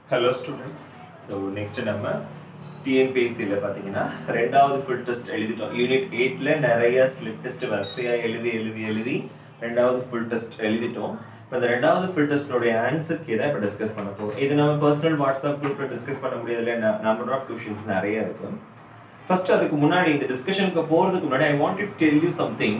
Hello students so next நம்ம டிஎன்பிஎஸ்சியில் பார்த்தீங்கன்னா ரெண்டாவது ஃபுல் டெஸ்ட் எழுதிட்டோம் யூனிட் எயிட்டில் நிறைய ஸ்லிப் டெஸ்ட் வரிசையாக எழுதி எழுதி எழுதி ரெண்டாவது ஃபுல் டெஸ்ட் எழுதிட்டோம் இப்போ இந்த ரெண்டாவது ஃபுல் டெஸ்டோடைய ஆன்சருக்கு தான் இப்போ டிஸ்கஸ் பண்ண போகிறோம் இது நம்ம பர்சனல் வாட்ஸ்அப் குரூப்பில் டிஸ்கஸ் பண்ண முடியாதுல நம்பர் ஆஃப் கொஷின்ஸ் நிறைய இருக்கு ஃபர்ஸ்ட் அதுக்கு முன்னாடி இந்த டிஸ்கஷனுக்கு போகிறதுக்கு முன்னாடி I want to tell you something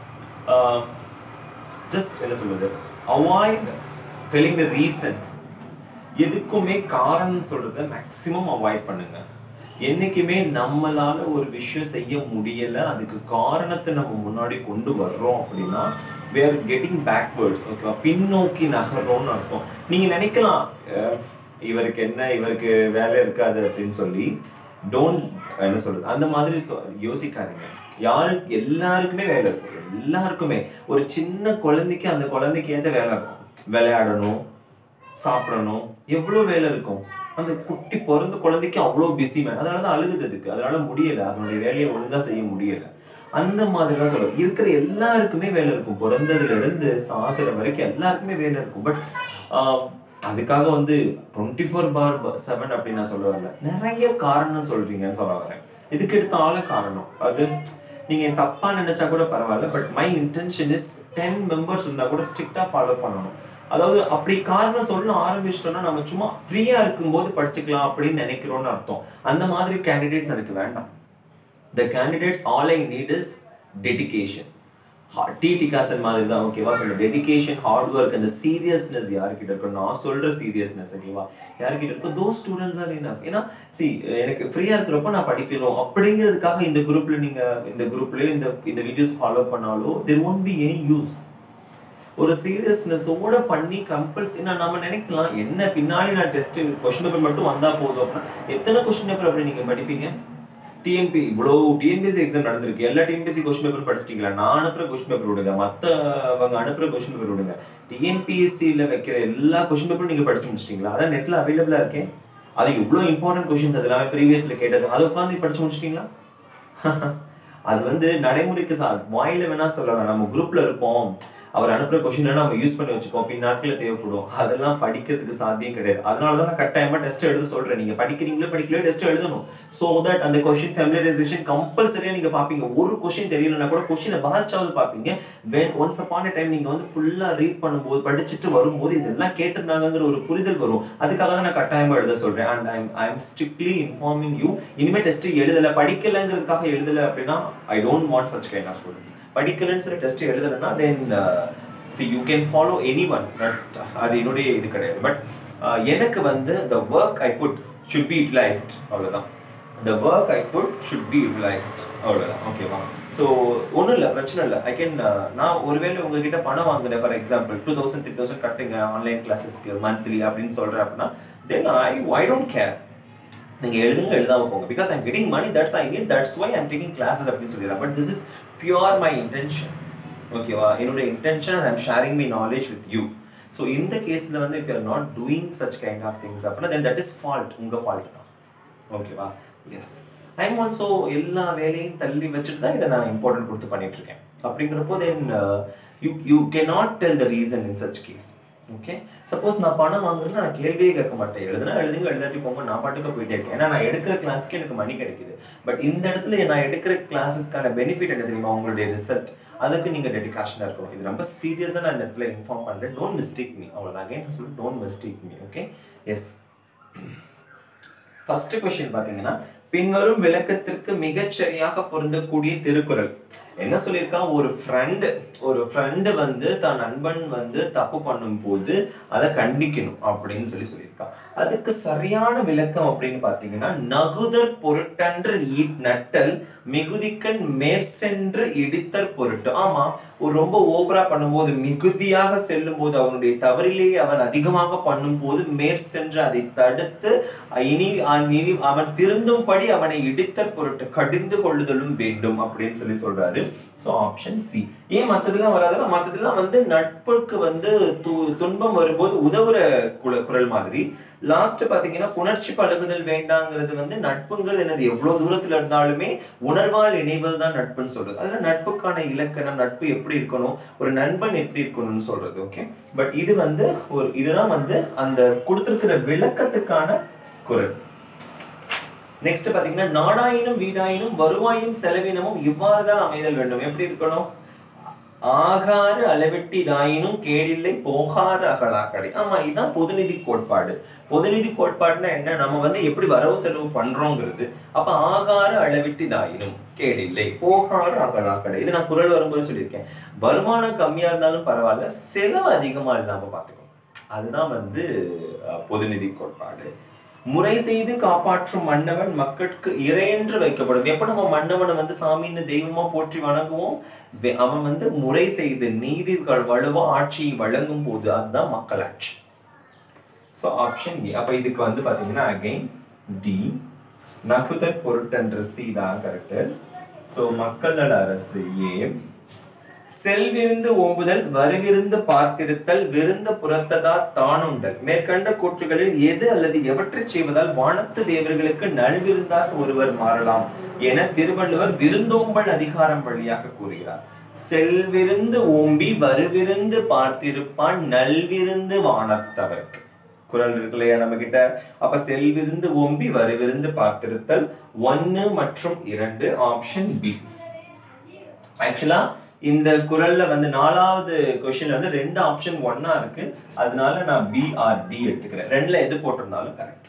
just என்ன சொல்றது அவாய்ட் டெல்லிங் த ரீசன்ஸ் எதுக்குமே காரணம் சொல்றத மேக்சிமம் அவாய்ட் பண்ணுங்க என்னைக்குமே நம்மளால ஒரு விஷயம் செய்ய முடியல அதுக்கு காரணத்தை நம்ம முன்னாடி கொண்டு வர்றோம் அப்படின்னா we are கெட்டிங் பேக்வேர்ட்ஸ் ஓகேவா பின்னோக்கி நகர்றோம்னு அர்த்தம் நீங்க நினைக்கலாம் அஹ், இவருக்கு என்ன இவருக்கு வேலை இருக்காது அப்படின்னு சொல்லி டோன்ட் என்ன சொல்றது அந்த மாதிரி சொ- யோசிக்காதீங்க யாருக்கு எல்லாருக்குமே வேலை இருக்கும் எல்லாருக்குமே ஒரு சின்ன குழந்தைக்கு அந்த குழந்தைக்கு ஏத்த வேலை இருக்கும் விளையாடணும் சாப்பிடணும் எவ்வளவு வேலை இருக்கும் அந்த குட்டி பிறந்த குழந்தைக்கு அவ்வளோ பிஸி மேன் அதனால தான் அழுகுது அதுக்கு அதனால முடியல அதனுடைய வேலையை ஒழுங்கா செய்ய முடியல அந்த மாதிரி தான் சொல்லுவோம் இருக்கிற எல்லாருக்குமே வேலை இருக்கும் பிறந்ததுல இருந்து சாகுற வரைக்கும் எல்லாருக்குமே வேலை இருக்கும் பட் அதுக்காக வந்து டுவெண்ட்டி ஃபோர் பார் செவன் அப்படின்னு நான் சொல்ல வரல நிறைய காரணம் சொல்றீங்கன்னு சொல்ல வரேன் இதுக்கு எடுத்தாலும் காரணம் அது நீங்க தப்பா நினைச்சா கூட பரவாயில்ல but my intention is ten members இருந்தா கூட ஸ்ட்ரிக்டா ஃபாலோ பண்ணணும் அதாவது அப்படி காரணம் சொல்ல ஆரம்பிச்சிட்டோம்னா நம்ம சும்மா ஃப்ரீயா இருக்கும்போது படிச்சுக்கலாம் அப்படின்னு நினைக்கிறோம்னு அர்த்தம் அந்த மாதிரி கேண்டிடேட்ஸ் எனக்கு வேண்டாம் the candidates all I need is dedication டிடி காசன் மாதிரி தான் ஓகேவா சொல்ல டெடிகேஷன் ஹார்ட் ஒர்க் அந்த சீரியஸ்னஸ் யார்கிட்ட இருக்கும் நான் சொல்ற சீரியஸ்னஸ் ஓகேவா யார்கிட்ட இருக்கோ தோ ஸ்டூடெண்ட்ஸ் ஆர் இனஃப் ஏன்னா சி எனக்கு ஃப்ரீயா இருக்கிறப்ப நான் படிக்கணும் அப்படிங்கிறதுக்காக இந்த குரூப்ல நீங்க இந்த குரூப்லயோ இந்த இந்த வீடியோஸ் ஃபாலோ பண்ணாலோ there won't be any use ஒரு சீரியஸ்னஸோட பண்ணி கம்பல்ஸ் நான் நம்ம நினைக்கலாம் என்ன பின்னாடி நான் டெஸ்ட் கொஸ்டின் பேப்பர் மட்டும் வந்தா போதும் அப்படின்னா எத்தனை கொஸ்டின் பேப்பர் அப்படி நீங்க படிப்பீங்க டிஎன்பி இவ்வளோ டிஎன்பிஎஸ்சி எக்ஸாம் நடந்திருக்கு எல்லா டிஎன்பிஎஸ்சி கொஸ்டின் பேப்பர் படிச்சிட்டீங்களா நான் அனுப்புற கொஸ்டின் பேப்பர் விடுங்க மற்றவங்க அனுப்புற கொஸ்டின் பேப்பர் விடுங்க டிஎன்பிஎஸ்சியில் வைக்கிற எல்லா கொஸ்டின் பேப்பரும் நீங்க படிச்சு முடிச்சிட்டீங்களா அதான் நெட்ல அவைலபிளா இருக்கேன் அது இவ்வளோ இம்பார்ட்டன்ட் கொஸ்டின்ஸ் அது எல்லாமே ப்ரீவியஸ்ல கேட்டது அதை உட்காந்து படிச்சு முடிச்சிட்டீங்களா அது வந்து நடைமுறைக்கு சா வாயில வேணா சொல்லலாம் நம்ம குரூப்ல இருப்போம் அவர் அனுப்புற கொஸ்டின் நம்ம யூஸ் பண்ணி வச்சுப்போம் பின் நாட்களில் தேவைப்படும் அதெல்லாம் படிக்கிறதுக்கு சாத்தியம் கிடையாது அதனால தான் நான் கட்டாயமா டெஸ்ட் எழுத சொல்றேன் நீங்க படிக்கிறீங்களோ படிக்கலையோ டெஸ்ட் எழுதணும் ஸோ தட் அந்த கொஸ்டின் ஃபெமிலரைசேஷன் கம்பல்சரியா நீங்க பாப்பீங்க ஒரு கொஸ்டின் தெரியலன்னா கூட கொஸ்டினை வாசிச்சாவது பாப்பீங்க வென் ஒன்ஸ் அப்பான் டைம் நீங்க வந்து ஃபுல்லா ரீட் பண்ணும்போது படிச்சுட்டு வரும்போது இதெல்லாம் கேட்டிருந்தாங்கிற ஒரு புரிதல் வரும் அதுக்காக தான் நான் கட்டாயமா எழுத சொல்றேன் and I'm I am strictly informing you இனிமே டெஸ்ட் எழுதல படிக்கலைங்கிறதுக்காக எழுதல அப்படின்னா I don't want such kind of students படிக்கலன்னு சொல்லி டெஸ்ட் எழுதலைன்னா then see you can follow any one but அது என்னுடைய இது கிடையாது பட் எனக்கு வந்து the work I put should be utilised அவ்வளோதான் the work I put should be utilised அவ்வளோதான் ஓகேவா ஸோ ஒன்றும் இல்லை பிரச்சனை இல்லை ஐ கேன் நான் ஒருவேளை உங்ககிட்ட பணம் வாங்குறேன் for example two thousand three thousand கட்டுங்க ஆன்லைன் கிளாஸஸ்க்கு மந்த்லி அப்படின்னு சொல்கிறேன் அப்படின்னா தென் ஐ ஐ டோன்ட் கேர் நீங்க எழுதுங்க எழுதாம போங்க because I'm getting money that's I need that's why I'm taking classes அப்படின்னு சொல்லிடுறேன் but this is pure my intention ஓகேவா என்னுடைய intention and I'm sharing my knowledge with you so இந்த கேஸில் வந்து if you're not doing such kind of things அப்படின்னா then that is fault உங்கள் fault தான் ஓகேவா எஸ் ஐம் ஆல்சோ எல்லா வேலையும் தள்ளி வச்சுட்டு தான் இதை நான் இம்பார்ட்டன்ட் கொடுத்து பண்ணிட்டு இருக்கேன் அப்படிங்கிறப்போ then you you can not tell the reason in such case okay suppose நான் பணம் வாங்குறதுன்னா நான் கேள்வியே கேட்க மாட்டேன் எழுதுனா எழுதுங்க எழுதாட்டி போங்க நான் பாட்டுக்கு போயிட்டே இருக்கேன் ஏன்னா நான் எடுக்கிற கிளாஸ்க்கு எனக்கு மணி கிடைக்குது பட் இந்த இடத்துல நான் எடுக்கிற கிளாஸஸ்க்கான பெனிஃபிட் என்ன தெரியுமா உங்களுடைய ரிசல்ட் அதுக்கு நீங்க டெடிகாஷனாக இருக்கணும் இது ரொம்ப சீரியஸாக நான் இந்த இடத்துல இன்ஃபார்ம் பண்ணுறேன் டோன்ட் மிஸ்டேக் மீ அவ்வளோதான் again நான் சொல்லி don't mistake me okay yes first question பாத்தீங்கன்னா பின்வரும் விளக்கத்திற்கு மிகச்சரியாக பொருந்தக்கூடிய திருக்குறள் என்ன சொல்லியிருக்கான் ஒரு ஃப்ரெண்டு ஒரு ஃப்ரெண்டு வந்து தன் நண்பன் வந்து தப்பு பண்ணும்போது அதை கண்டிக்கணும் அப்படின்னு சொல்லி சொல்லியிருக்கான் அதுக்கு சரியான விளக்கம் அப்படின்னு பாத்தீங்கன்னா நகுதற் பொருட்டன்று ஈட் நட்டல் மிகுதிக்கண் மேற்சென்று இடித்தற் பொருட்டு ஆமா ஒரு ரொம்ப ஓவரா பண்ணும்போது மிகுதியாக செல்லும் போது அவனுடைய தவறிலேயே அவன் அதிகமாக பண்ணும்போது மேற்சென்று அதை தடுத்து இனி இனி அவன் திருந்தும்படி மற்றபடி அவனை இடித்தற் பொருட்டு கடிந்து கொள்ளுதலும் வேண்டும் அப்படின்னு சொல்லி சொல்றாரு சோ ஆப்ஷன் சி ஏன் மத்ததெல்லாம் வராதுன்னா மத்ததெல்லாம் வந்து நட்புக்கு வந்து து- துன்பம் வரும்போது உதவுற குல- குரல் மாதிரி லாஸ்ட் பாத்தீங்கன்னா புணர்ச்சி பழகுதல் வேண்டாங்கிறது வந்து நட்புங்கிறது என்னது எவ்வளவு தூரத்துல இருந்தாலுமே உணர்வால் இணைவது தான் நட்புன்னு சொல்றது அதுல நட்புக்கான இலக்கணம் நட்பு எப்படி இருக்கணும் ஒரு நண்பன் எப்படி இருக்கணும்னு சொல்றது ஓகே பட் இது வந்து ஒரு இதுதான் வந்து அந்த கொடுத்திருக்கிற விளக்கத்துக்கான குரல் நெக்ஸ்ட் பாத்தீங்கன்னா நாடாயினும் வீடாயினும் வருவாயும் செலவினமும் இவ்வாறுதான் அமைதல் வேண்டும் எப்படி இருக்கணும் ஆகார அளவெட்டிதாயினும் கேடில்லை போகார அகலாக்கடை ஆமா இதுதான் பொதுநிதி கோட்பாடு பொதுநிதி கோட்பாடுனா என்ன நம்ம வந்து எப்படி வரவு செலவு பண்றோங்கிறது அப்ப ஆகார அளவெட்டிதாயினும் கேடில்லை போகார அகலாக்கடை இது நான் குரல் வரும்போது சொல்லியிருக்கேன் வருமானம் கம்மியா இருந்தாலும் பரவாயில்ல செலவு அதிகமா இல்லாம பாத்துக்கணும் அதுதான் வந்து அஹ், பொதுநிதி கோட்பாடு முறை செய்து காப்பாற்றும் மன்னவன் மக்களுக்கு இறையென்று வைக்கப்படும் எப்ப நம்ம மன்னவனை வந்து சாமின்னு தெய்வமா போற்றி வணங்குவோம் வே- அவன் வந்து முறை செய்து நீதி க- வலுவா ஆட்சியை வழங்கும் போது அதுதான் மக்களாட்சி ஸோ ஆப்ஷன் ஏ அப்ப இதுக்கு வந்து பாத்தீங்கன்னா அகைன் டி நகுதற் பொருட்டென்ற சி தான் கரெக்ட் ஸோ மக்கள் நல அரசு ஏ செல்விருந்து ஓம்புதல் வருவிருந்து பார்த்திருத்தல் விருந்த புறத்ததா தானுண்டல் மேற்கண்ட கூற்றுகளில் எது அல்லது எவற்றை செய்வதால் வானத்து தேவர்களுக்கு நல்விருந்தாக ஒருவர் மாறலாம் என திருவள்ளுவர் விருந்தோம்பல் அதிகாரம் வழியாக கூறுகிறார் செல்விருந்து ஓம்பி வருவிருந்து பார்த்திருப்பான் நல்விருந்து வானத்தவர்க்கு குரல் இருக்கு இல்லையா நம்ம கிட்ட அப்ப செல்விருந்து ஓம்பி வருவிருந்து பார்த்திருத்தல் ஒன்னு மற்றும் இரண்டு ஆப்ஷன் பி ஆக்சுவலா இந்த குரல்ல வந்து நாலாவது கொஸ்டின்ல வந்து ரெண்டு ஆப்ஷன் ஒன்னா இருக்கு அதனால நான் பி ஆர் டி எடுத்துக்கிறேன் ரெண்டுல எது போட்டிருந்தாலும் கரெக்ட்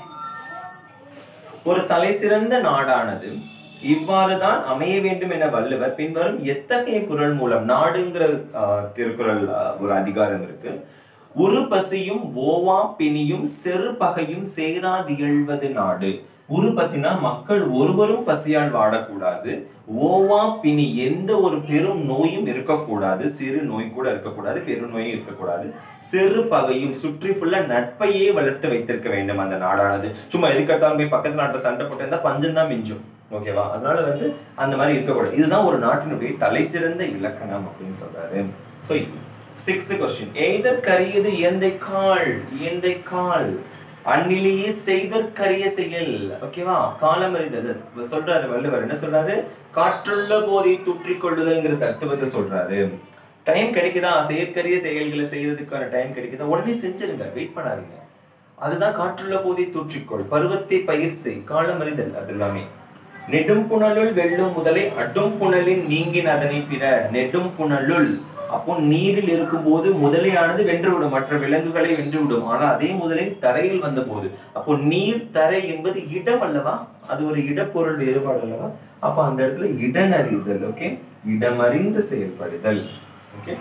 ஒரு தலை சிறந்த நாடானது இவ்வாறுதான் அமைய வேண்டும் என வள்ளுவர் பின்வரும் எத்தகைய குரல் மூலம் நாடுங்கிற ஆஹ், திருக்குறள் ஆஹ், ஒரு அதிகாரம் இருக்கு உரு பசியும் ஓவா பிணியும் செரு பகையும் சேரா திகழ்வது நாடு உரு பசினா மக்கள் ஒருவரும் பசியால் வாடக்கூடாது ஓவா பிணி எந்த ஒரு பெரும் நோயும் இருக்கக்கூடாது சிறு நோய் கூட இருக்கக்கூடாது பெரும் நோயும் இருக்கக்கூடாது சிறு பகையும் சுற்றி ஃபுல்லா நட்பையே வளர்த்து வைத்திருக்க வேண்டும் அந்த நாடானது சும்மா எதுக்கட்டாலும் போய் பக்கத்து நாட்டுல சண்டை போட்டு இருந்தா பஞ்சம் தான் மிஞ்சும் ஓகேவா அதனால வந்து அந்த மாதிரி இருக்கக்கூடாது இதுதான் ஒரு நாட்டினுடைய தலை சிறந்த இலக்கணம் அப்படின்னு சொல்றாரு சோ சிக்ஸ்த் கொஸ்டின் எய்தற்கரியது இயந்தை கால் இயந்தை கால் அந்நிலையே செய்தற்கரிய செயல் ஓகேவா காலம் அறிந்தது சொல்றாரு வள்ளுவர் என்ன சொல்றாரு காற்றுள்ள போதை தூற்றிக் கொள்ளுதல்ங்கிற தத்துவத்தை சொல்றாரு டைம் கிடைக்குதா செயற்கரிய செயல்களை செய்யறதுக்கான டைம் கிடைக்குதா உடனே செஞ்சிருங்க வெயிட் பண்ணாதீங்க அதுதான் காற்றுள்ள போதை தூற்றிக்கொள் பருவத்தை பயிர் செய் காலம் அறிதல் அது எல்லாமே நெடும் புனலுள் வெல்லும் முதலை அடும் புனலின் நீங்கின் அதனை பிற நெடும் புனலுள் அப்போ நீரில் இருக்கும்போது முதலையானது வென்றுவிடும் மற்ற விலங்குகளை வென்றுவிடும் ஆனா அதே முதலை தரையில் வந்த போது அப்போ நீர் தரை என்பது இடம் அல்லவா அது ஒரு இடப்பொருள் வேறுபாடு அல்லவா அப்ப அந்த இடத்துல இடனறிதல் ஓகே இடமறிந்து செயல்படுதல் okay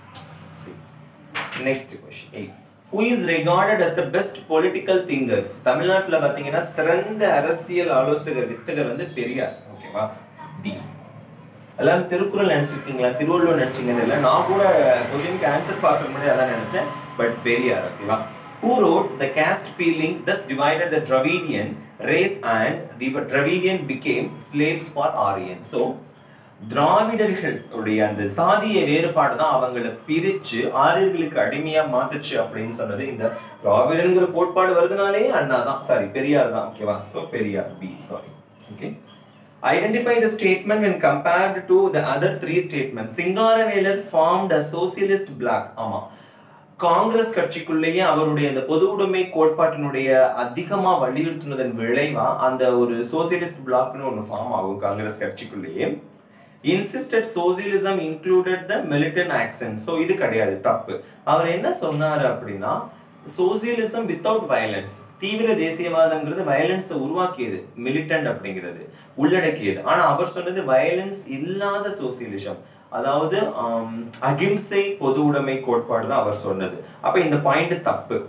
next question eight who is regarded as the best political thinker தமிழ்நாட்டுல பாத்தீங்கன்னா சிறந்த அரசியல் ஆலோசகர் வித்தகர் வந்து பெரியார் ஓகேவா டி எல்லாரும் திருக்குறள் நினைச்சிருக்கீங்களா திருவள்ளுவர் நினைச்சீங்கன்னு இல்லை நான் கூட கொஸ்டினுக்கு ஆன்சர் பார்க்க முன்னாடி அதான் நினைச்சேன் பட் பெரியார் ஓகேவா Who wrote the caste feeling thus divided the Dravidian race and the Dravidian became slaves for Aryan. So, திராவிடர்கள் உடைய அந்த சாதிய வேறுபாடு தான் அவங்களை பிரிச்சு ஆரியர்களுக்கு அடிமையா மாத்துச்சு அப்படின்னு சொன்னது இந்த திராவிடங்கிற கோட்பாடு வருதுனாலே அண்ணா தான் சாரி பெரியார் தான் ஓகேவா so Periyar B sorry okay Identify the statement when compared to the other three statements. Singaravelar formed a socialist bloc. ஆமா காங்கிரஸ் கட்சிக்குள்ளேயே அவருடைய அந்த பொது உடைமை கோட்பாட்டினுடைய அதிகமா வலியுறுத்தினதன் விளைவா அந்த ஒரு சோசியலிஸ்ட் பிளாக்னு ஒன்று ஃபார்ம் ஆகும் காங்கிரஸ் கட்சிக்குள்ளேயே insisted socialism included the militant action so இது கிடையாது தப்பு அவர் என்ன சொன்னாரு அப்படின்னா சோசியலிசம் வித்தவுட் வயலன்ஸ் தீவிர தேசியவாதம்ங்கிறது வயலன்ஸை உருவாக்கியது மிலிட்டன்ட் அப்படிங்கிறது உள்ளடக்கியது ஆனா அவர் சொன்னது வயலன்ஸ் இல்லாத சோசியலிசம் அதாவது ஆம், அகிம்சை பொது உடைமை கோட்பாடு தான் அவர் சொன்னது அப்ப இந்த பாயிண்ட் தப்பு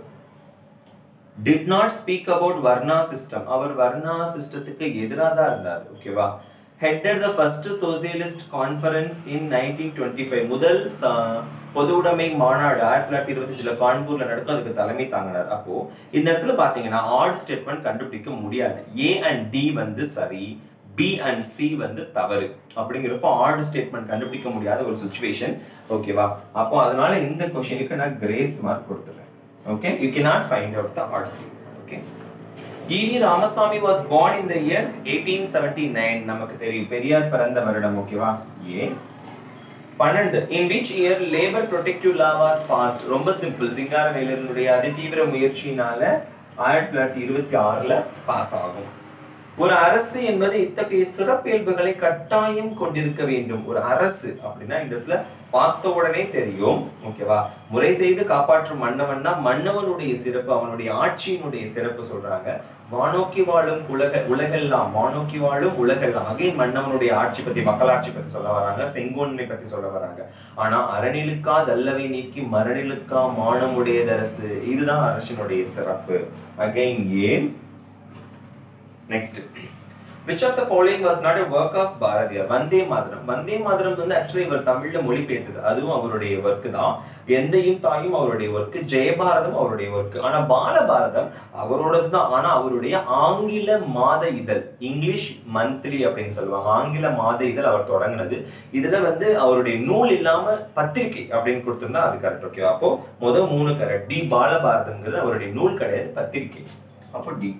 did not speak about varna system அவர் வர்ணா சிஸ்டத்துக்கு எதிராக தான் இருந்தார் ஓகேவா headed the first socialist conference in nineteen twenty five முதல் ச- பொது உடைமை மாநாடு ஆயிரத்தி தொள்ளாயிரத்தி இருபத்தஞ்சுல கான்பூர்ல நடக்கும் அதுக்கு தலைமை தாங்கினார் அப்போ இந்த இடத்துல பாத்தீங்கன்னா ஆட் ஸ்டேட்மெண்ட் கண்டுபிடிக்க முடியாது ஏ அண்ட் டி வந்து சரி பி அண்ட் சி வந்து தவறு அப்படிங்கிறப்போ ஆட் ஸ்டேட்மெண்ட் கண்டுபிடிக்க முடியாத ஒரு சுச்சுவேஷன் ஓகேவா அப்போ அதனால இந்த கொஸ்டினுக்கு நான் கிரேஸ் மார்க் கொடுத்துறேன் okay you cannot find out the odd statement okay E V Ramasamy was born in the year 1879 நமக்கு தெரியும் பெரியார் பிறந்த வருடம் ஓகேவா ஏ பன்னெண்டு in which year labour protective law was passed ரொம்ப சிம்பிள் சிங்காரவேலனுடைய அதிதீவிர முயற்சியினால ஆயிரத்தி தொள்ளாயிரத்தி இருபத்தி ஆறுல பாஸ் ஆகும் ஒரு அரசு என்பது இத்தகைய சிறப்பியல்புகளை கட்டாயம் கொண்டிருக்க வேண்டும் ஒரு அரசு அப்படின்னா இந்த இடத்துல பார்த்த உடனே தெரியும் ஓகேவா முறை செய்து காப்பாற்றும் மன்னவன்னா மன்னவனுடைய சிறப்பு அவனுடைய ஆட்சியினுடைய சிறப்பு சொல்றாங்க வானோக்கி வாழும் உலக உலகெல்லாம் வானோக்கி வாழும் உலகெல்லாம் அகைன் மன்னவனுடைய ஆட்சி பத்தி மக்களாட்சி பத்தி சொல்ல வராங்க செங்கோன்மை பத்தி சொல்ல வராங்க ஆனா அறநிலுக்கா தல்லவை நீக்கி மரணிலுக்கா மானமுடையதரசு இதுதான் அரசினுடைய சிறப்பு அகைன் ஏன் next which of the following was not a work of Bharathiyar Vande Mataram Vande Mataram வந்து ஆக்சுவலி இவர் தமிழ்ல மொழிபெயர்த்தது அதுவும் அவருடைய ஒர்க் தான் எந்தையும் தாயும் அவருடைய ஒர்க் ஜெயபாரதம் அவருடைய ஒர்க் ஆனா பாலபாரதம் அவரோடது தான் ஆனா அவருடைய ஆங்கில மாத இதழ் இங்கிலீஷ் மந்த்லி அப்படின்னு சொல்லுவாங்க ஆங்கில மாத இதழ் அவர் தொடங்கினது இதுல வந்து அவருடைய நூல் இல்லாம பத்திரிகை அப்படின்னு கொடுத்திருந்தா அது கரெக்ட் ஓகே அப்போ முதல் மூணு கரெக்ட் டி பாலபாரதம்ங்கிறது அவருடைய நூல் கிடையாது பத்திரிகை அப்போ D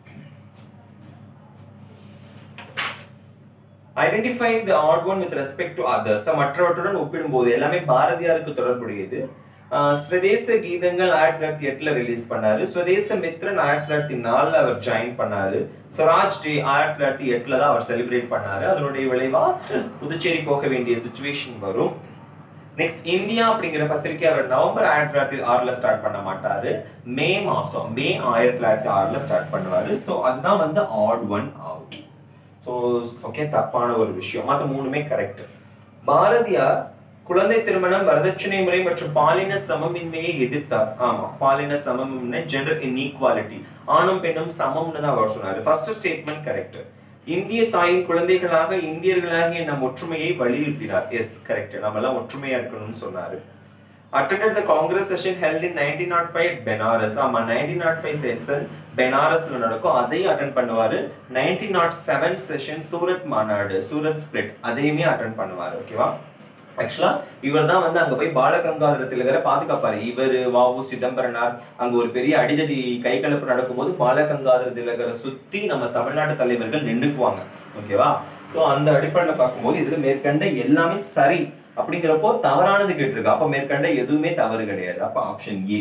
identify the odd one with respect to others மற்றவற்றுடன் ஒப்பிடும்போது எல்லாமே பாரதியாருக்கு தொடர்புடையது ஆஹ் ஸ்வதேச கீதங்கள் ஆயிரத்தி தொள்ளாயிரத்தி எட்டுல ரிலீஸ் பண்ணாரு ஸ்வதேச மித்ரன் ஆயிரத்தி தொள்ளாயிரத்தி நாலுல அவர் ஜாயின் பண்ணாரு ஸ்வராஜ் டே ஆயிரத்தி தொள்ளாயிரத்தி எட்டுல தான் அவர் செலிப்ரேட் பண்ணாரு அதனுடைய விளைவா புதுச்சேரி போக வேண்டிய சுச்சுவேஷன் வரும் நெக்ஸ்ட் இந்தியா அப்படிங்கிற பத்திரிகை அவர் நவம்பர் ஆயிரத்தி தொள்ளாயிரத்தி ஆறுல ஸ்டார்ட் பண்ண மாட்டாரு மே மாசம் மே ஆயிரத்தி தொள்ளாயிரத்தி ஆறுல ஸ்டார்ட் பண்ணுவாரு ஸோ அதுதான் வந்து odd one out so okay தப்பான ஒரு விஷயம் மற்ற மூணுமே கரெக்ட் பாரதியார் குழந்தை திருமணம் வரதட்சணை முறை மற்றும் பாலின சமமின்மையை எதிர்த்தார் ஆமா பாலின சமமின்மை ஜெண்டர் இன்இக்வாலிட்டி ஆணும் பெண்ணும் சமம்னு தான் அவர் சொன்னாரு ஃபர்ஸ்ட் ஸ்டேட்மெண்ட் கரெக்ட் இந்திய தாயின் குழந்தைகளாக இந்தியர்களாகிய நம் ஒற்றுமையை வலியுறுத்தினார் எஸ் கரெக்ட் நம்ம எல்லாம் ஒற்றுமையா இருக்கணும்னு சொன்னாரு attended the congress session held in 1905 at benares ஆமா 1905 செஷன் பெனாரஸ்ல நடக்கும் அதையும் அட்டென்ட் பண்ணுவாரு 1907 செஷன் சூரத் மாநாடு சூரத் ஸ்பிளிட் அதையுமே அட்டென்ட் பண்ணுவாரு ஓகேவா ஆக்சுவலா இவர் தான் வந்து அங்க போய் பாலகங்காதர திலகரை பாதுகாப்பாரு இவர் வாவு சிதம்பரனார் அங்க ஒரு பெரிய அடிதடி கைகலப்பு நடக்கும்போது பாலகங்காதர திலகரை சுத்தி நம்ம தமிழ்நாட்டு தலைவர்கள் நின்றுக்குவாங்க ஓகேவா சோ அந்த அடிப்படையில பார்க்கும்போது இதுல மேற்கண்ட எல்லாமே சரி அப்படிங்கிறப்போ தவறானது கேட்டிருக்கு அப்ப மேற்கண்ட எதுவுமே தவறு கிடையாது அப்ப option A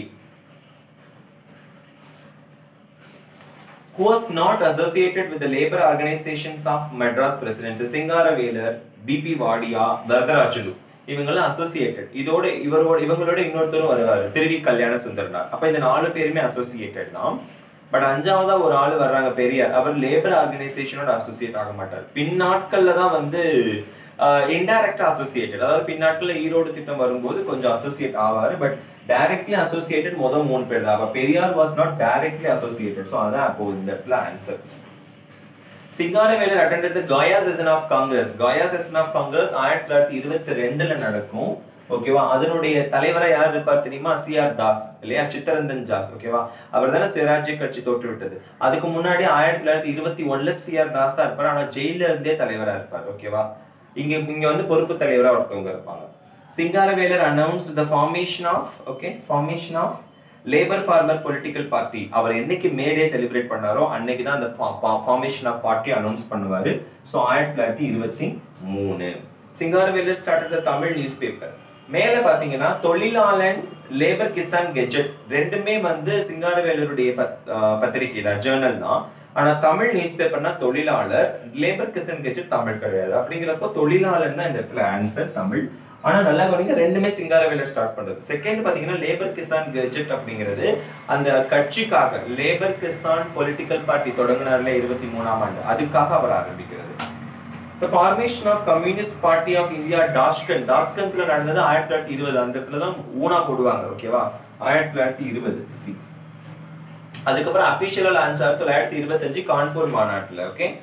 who was not associated with the labor organizations of Madras presidency Singaravelar B P Wadia Varadarajulu இவங்கெல்லாம் அசோசியேட்டட் இதோட இவரோட இவங்களோட இன்னொருத்தரும் வருவாரு திருவி கல்யாண சுந்தரனார் அப்ப இந்த நாலு பேருமே அசோசியேட்டட் தான் பட் அஞ்சாவதா ஒரு ஆள் வர்றாங்க பெரியார் அவர் லேபர் ஆர்கனைசேஷனோட அசோசியேட் ஆக மாட்டார் பின்னாட்கள்ல தான் வந்து இன்டைரக்டா அசோசியேட்டட் அதாவது பின்னாட்கள்ல ஈரோடு திட்டம் வரும்போது கொஞ்சம் அசோசியேட் ஆவாரு பட் டைரக்ட்லி அசோசியேட்டட் முதல் மூணு பேர் தான் அப்ப Periyar was not directly associated so அதான் அப்போ இந்த இடத்துல answer Singaravelar attended the Gaya session of Congress Gaya session of Congress ஆயிரத்தி தொள்ளாயிரத்தி இருபத்தி ரெண்டுல நடக்கும் ஓகேவா அதனுடைய தலைவரா யார் இருப்பார் தெரியுமா சி ஆர் தாஸ் இல்லையா சித்தரந்தன் தாஸ் ஓகேவா அவர் தானே சுயராஜ்ய கட்சி தோற்று விட்டது அதுக்கு முன்னாடி ஆயிரத்தி தொள்ளாயிரத்தி இருபத்தி ஒண்ணுல சி ஆர் தாஸ் தான் இருப்பார் ஆனா ஜெயில இருந்தே தலைவரா இருப்பார் ஓகேவா இங்க இங்க வந்து பொறுப்பு தலைவரா ஒருத்தவங்க இருப்பாங்க Singaravelar announce the formation of okay formation of labour farmer political party அவர் என்னைக்கு மேடே செலிப்ரேட் பண்ணாரோ அன்னைக்கு தான் அந்த ஃபார்மேஷன் ஆஃப் பார்ட்டி அனௌன்ஸ் பண்ணுவாரு ஸோ ஆயிரத்தி தொள்ளாயிரத்தி இருபத்தி மூணு Singaravelar start the Tamil newspaper மேல பாத்தீங்கன்னா தொழிலாளன் லேபர் கிசான் கெஜெட் ரெண்டுமே வந்து சிங்காரவேலருடைய பத்- ஆஹ் பத்திரிகை தான் ஜேர்னல் தான் ஆனா தமிழ் நியூஸ் பேப்பர்னா தொழிலாளர் லேபர் கிசான் கெஜெட் தமிழ் கிடையாது அப்படிங்கிறப்போ தொழிலாளர் தான் இந்த இடத்துல ஆன்சர் தமிழ் ஆனா நல்லா கவனிங்க ரெண்டுமே சிங்காரவேலர் ஸ்டார்ட் பண்றது செகண்ட் பாத்தீங்கன்னா லேபர் கிசான் கெஜெட் அப்படிங்கிறது அந்த கட்சிக்காக லேபர் கிசான் பொலிட்டிக்கல் பார்ட்டி தொடங்கினார்ல இருபத்தி மூணாம் ஆண்டு அதுக்காக அவர் ஆரம்பிக்கிறது the formation of communist party of India Tashkent டாஷ்கன்ல நடந்தது ஆயிரத்தி தொள்ளாயிரத்தி இருபது அந்த இடத்துல தான் ஊனா போடுவாங்க ஓகேவா ஆயிரத்தி தொள்ளாயிரத்தி இருபது சி அதுக்கப்புறம் அபிஷியலா லான்ச் ஆயிரத்தி தொள்ளாயிரத்தி இருபத்தஞ்சு கான்பூர் மாநாட்டுல okay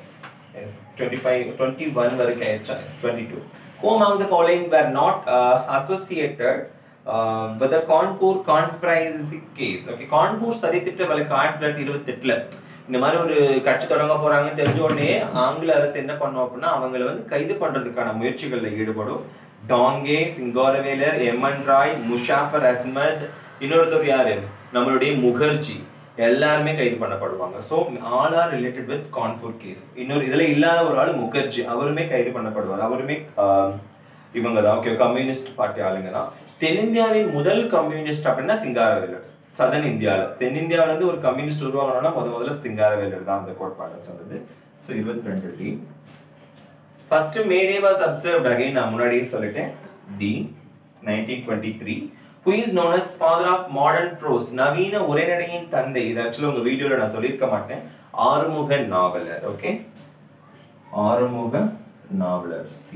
yes twenty five twenty one வரைக்கும் ஆயிடுச்சா yes twenty two who among the following were not associated with Kanpur conspiracy case okay Kanpur சதித்திட்ட வழக்கு ஆயிரத்தி தொள்ளாயிரத்தி இருபத்தெட்டுல இந்த மாதிரி ஒரு கட்சி தொடங்க போறாங்கன்னு தெரிஞ்ச உடனே ஆங்கில அரசு என்ன பண்ணும் அப்படின்னா அவங்களை வந்து கைது பண்றதுக்கான முயற்சிகள்ல ஈடுபடும் டாங்கே சிங்காரவேலர் எம்என் ராய் முஷாஃபர் அஹ்மத் இன்னொருத்தர் யாரு நம்மளுடைய முகர்ஜி எல்லாருமே கைது பண்ணப்படுவாங்க so all are related with Kanpur case இன்னொரு இதுல இல்லாத ஒரு ஆள் முகர்ஜி அவருமே கைது பண்ணப்படுவார் அவருமே ஆஹ், இவங்க தான் ஓகே கம்யூனிஸ்ட் பார்ட்டி ஆளுங்க தான் தென்னிந்தியாவின் முதல் கம்யூனிஸ்ட் அப்படின்னா சிங்காரவேலர் சதன் இந்தியாவில் தென்னிந்தியாவில இருந்து ஒரு கம்யூனிஸ்ட் உருவாகணும்னா முத முதல்ல சிங்காரவேலர் தான் அந்த கோட்பாடு சொன்னது ஸோ இருபத்தி ரெண்டு D first May Day was observed again நான் முன்னாடியே சொல்லிட்டேன் D nineteen twenty three who is known as father of modern prose நவீன உரைநடையின் தந்தை இது ஆக்சுவலி உங்க வீடியோல நான் சொல்லியிருக்க மாட்டேன் Arumuga Navalar okay Arumuga Navalar C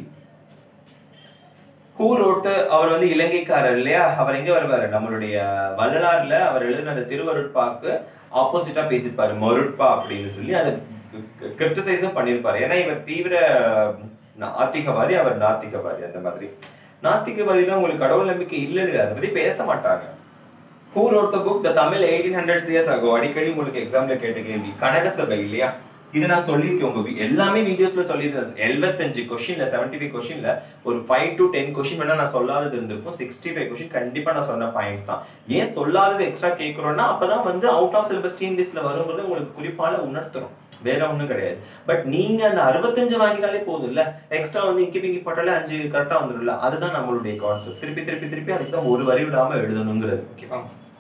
who wrote அவர் வந்து இலங்கைக்காரர் இல்லையா அவர் எங்க வருவாரு நம்மளுடைய வள்ளலார்ல அவர் எழுதின அந்த திருவருட்பாக்கு ஆப்போசிட்டா பேசியிருப்பாரு மருட்பா அப்படின்னு சொல்லி அதை கிரிட்டிசைஸும் பண்ணியிருப்பாரு ஏன்னா இவர் தீவிர ஆத்திகவாதி அவர் நாத்திகவாதி அந்த மாதிரி நாத்திகவாதினா உங்களுக்கு கடவுள் நம்பிக்கை இல்லைன்னு அதை பத்தி பேச மாட்டாங்க who wrote the book the Tamil eighteen hundred years ஆகும் அடிக்கடி உங்களுக்கு எக்ஸாம்ல கேட்ட கேள்வி கனக சபை இல்லையா இது நான் சொல்லியிருக்கேன் உங்க வி- எல்லாமே வீடியோஸ்ல சொல்லியிருந்தேன் எழுபத்தஞ்சு கொஸ்டின்ல செவன்டி ஃபைவ் கொஸ்டின்ல ஒரு ஃபைவ் டு டென் கொஸ்டின் வேணா நான் சொல்லாதது இருந்திருக்கும் சிக்ஸ்டி ஃபைவ் கொஸ்டின் கண்டிப்பா நான் சொன்ன பாயிண்ட்ஸ் தான் ஏன் சொல்லாதது எக்ஸ்ட்ரா கேட்கிறோம்னா அப்பதான் வந்து அவுட் ஆஃப் சிலபஸ் டீம் லிஸ்ட்ல வருங்கிறது உங்களுக்கு குறிப்பால உணர்த்துறோம் வேற ஒண்ணும் கிடையாது பட் நீங்க அந்த அறுபத்தஞ்சு வாங்கினாலே போதும் இல்ல எக்ஸ்ட்ரா வந்து இங்கி பிங்கி போட்டாலே அஞ்சு கரெக்டா வந்துடும்ல அதுதான் நம்மளுடைய கான்செப்ட் திருப்பி திருப்பி திருப்பி அதுக்கு தான் ஒரு வரி விடாம எழுதணுங்கிறது ஓகேவா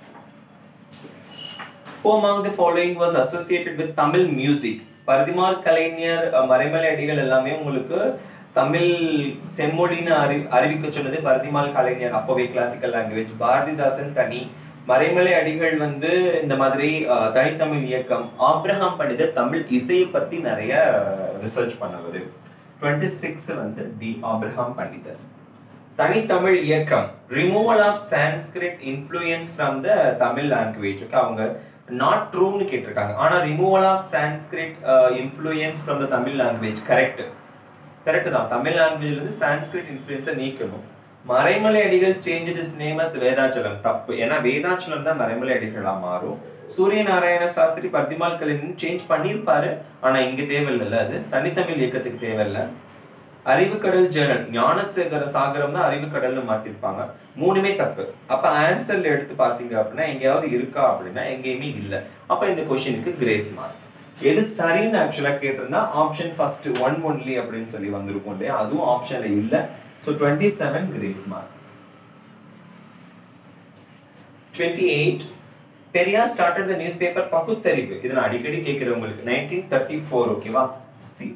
Who among the following was associated with Tamil music? Parithimar கலைஞர் அஹ், மறைமலை அடிகள் எல்லாமே உங்களுக்கு தமிழ் செம்மொழின்னு அறி அறிவிக்க சொன்னது பரிதிமால் கலைஞர் அப்போவே கிளாசிக்கல் லாங்குவேஜ் பாரதிதாசன் தனி மறைமலை அடிகள் வந்து இந்த மாதிரி அஹ், தனித்தமிழ் இயக்கம் ஆப்ரஹாம் பண்டிதர் தமிழ் இசையை பத்தி நிறைய ரிசர்ச் பண்ணவர் டுவெண்ட்டி சிக்ஸ் வந்து டி ஆப்ரஹாம் பண்டிதர் தனித்தமிழ் இயக்கம் removal of Sanskrit influence from the Tamil language okay அவங்க நாட் ட்ரூன்னு கேட்டிருக்காங்க ஆனா removal of Sanskrit influence from the Tamil language correct correct தான் தமிழ் லாங்குவேஜ்ல இருந்து சான்ஸ்கிரிட் இன்ஃப்ளூயன்ஸை நீக்கணும் Maraimalai Adigal change is name as Vedachalam தப்பு ஏன்னா வேதாச்சலம் தான் மறைமலை அடிகளா மாறும் சூரிய நாராயண சாஸ்திரி பர்திமால் கலைஞன் சேஞ்ச் பண்ணியிருப்பாரு ஆனா இங்க தேவையில்லைல்ல அது தனித்தமிழ் இயக்கத்துக்கு தேவையில்லை அறிவுக்கடல் ஜேர்னல் ஞானசேகர சாகரம் தான் அறிவுக்கடல்னு மாத்திருப்பாங்க மூணுமே தப்பு அப்ப ஆன்சர்ல எடுத்து பாத்தீங்க அப்படின்னா எங்கேயாவது இருக்கா அப்படின்னா எங்கேயுமே இல்ல அப்ப இந்த கொஸ்டினுக்கு கிரேஸ் மார்க் எது சரின்னு ஆக்சுவலா கேட்டிருந்தா ஆப்ஷன் ஃபர்ஸ்ட் ஒன் ஒன்லி அப்படின்னு சொல்லி வந்திருக்கும் இல்லையா அதுவும் ஆப்ஷன்ல இல்ல so twenty seven grace mark twenty eight Periyar started the news paper Pagutharivu இது நான் அடிக்கடி கேட்கிறேன் உங்களுக்கு நைன்டீன் தேர்ட்டி ஃபோர் ஓகேவா சி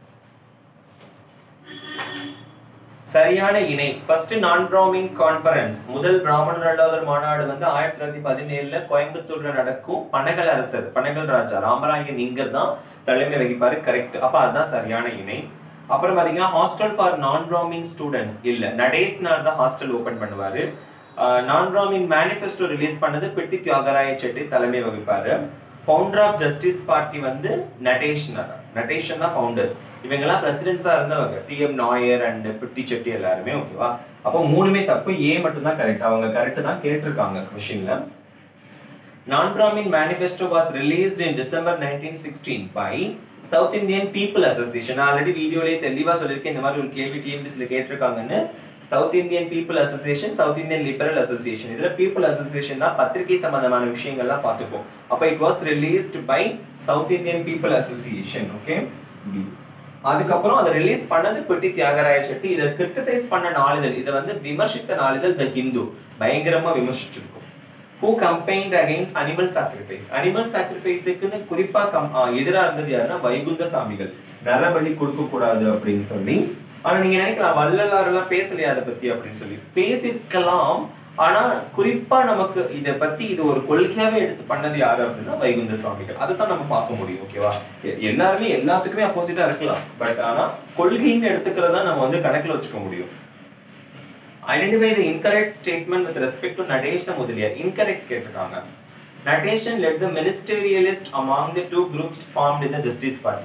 சரியான இணை ஃபர்ஸ்ட் நான் பிராமின் கான்ஃபரன்ஸ் முதல் பிராமணர் அல்லாதவர் மாநாடு வந்து ஆயிரத்தி தொள்ளாயிரத்தி பதினேழுல கோயம்புத்தூர்ல நடக்கும் பனகல் அரசர் பனகல் ராஜா ராமராயன் இங்கர் தான் தலைமை வகிப்பாரு கரெக்ட் அப்ப அதுதான் சரியான இணை அப்புறம் பாத்தீங்கன்னா ஹாஸ்டல் ஃபார் நான் பிராமின் ஸ்டூடெண்ட்ஸ் இல்ல நடேஸ்னார் தான் ஹாஸ்டல் ஓபன் பண்ணுவாரு நான் பிராமின் மேனிஃபெஸ்டோ ரிலீஸ் பண்ணது பிட்டி தியாகராய செட்டி தலைமை வகிப்பாரு ஃபவுண்டர் ஆஃப் ஜஸ்டிஸ் பார்ட்டி வந்து நடேஷ்னர் நடேஷன் தான் ஃபவுண்டர் இவங்கெல்லாம் பிரசிடென்ட்ஸா இருந்தவங்க டிஎம் நாயர் அண்ட் பிட்டி செட்டி எல்லாருமே ஓகேவா அப்போ மூணுமே தப்பு ஏ மட்டும் தான் கரெக்ட் அவங்க கரெக்ட் தான் கேட்டிருக்காங்க கொஷின்ல non Brahmin manifesto was released in December nineteen sixteen by South Indian People's Association already வீடியோலயே தெளிவா சொல்லியிருக்கேன் இந்த மாதிரி ஒரு கேள்வி டிஎன்பிசில கேட்டிருக்காங்கன்னு South Indian People's Association South Indian Liberal Association இதுல பீப்புள் அசோசியேஷன் தான் பத்திரிகை சம்பந்தமான விஷயங்கள்லாம் பார்த்துப்போம் அப்ப it was released by South Indian People's Association okay அதுக்கப்புறம் அதை ரிலீஸ் பண்ணது பெட்டி தியாகராய செட்டி இதை கிரிட்டிசைஸ் பண்ண நாளிதழ் இதை வந்து விமர்சித்த நாளிதழ் த ஹிந்து பயங்கரமா விமர்சிச்சிருக்கும் who campaigned against animal sacrifice animal சாக்ரிஃபைஸுக்குன்னு குறிப்பா கம் எதிராக இருந்தது யாருன்னா வைகுந்த சாமிகள் நரபலி கொடுக்க கூடாது அப்படின்னு சொல்லி ஆனா நீங்க நினைக்கலாம் வள்ளலார் எல்லாம் பேசலையா அதை பத்தி அப்படின்னு சொல்லி பேசிருக்கலாம் ஆனா குறிப்பா நமக்கு இத பத்தி இது ஒரு கொள்கையாவே எடுத்து பண்ணது யாரு அப்படின்னா வைகுந்த சுவாமிகள் அதுதான் நம்ம பார்க்க முடியும் ஓகேவா எ- எல்லாருமே எல்லாத்துக்குமே அப்போசிட்டா இருக்கலாம் பட் ஆனா கொள்கைன்னு எடுத்துக்கிறதா நம்ம வந்து கணக்குல வச்சுக்க முடியும் identify the incorrect statement with respect to Natesa Mudaliar incorrect கேட்டிருக்காங்க Natesan led the ministerialist among the two groups formed in the Justice Party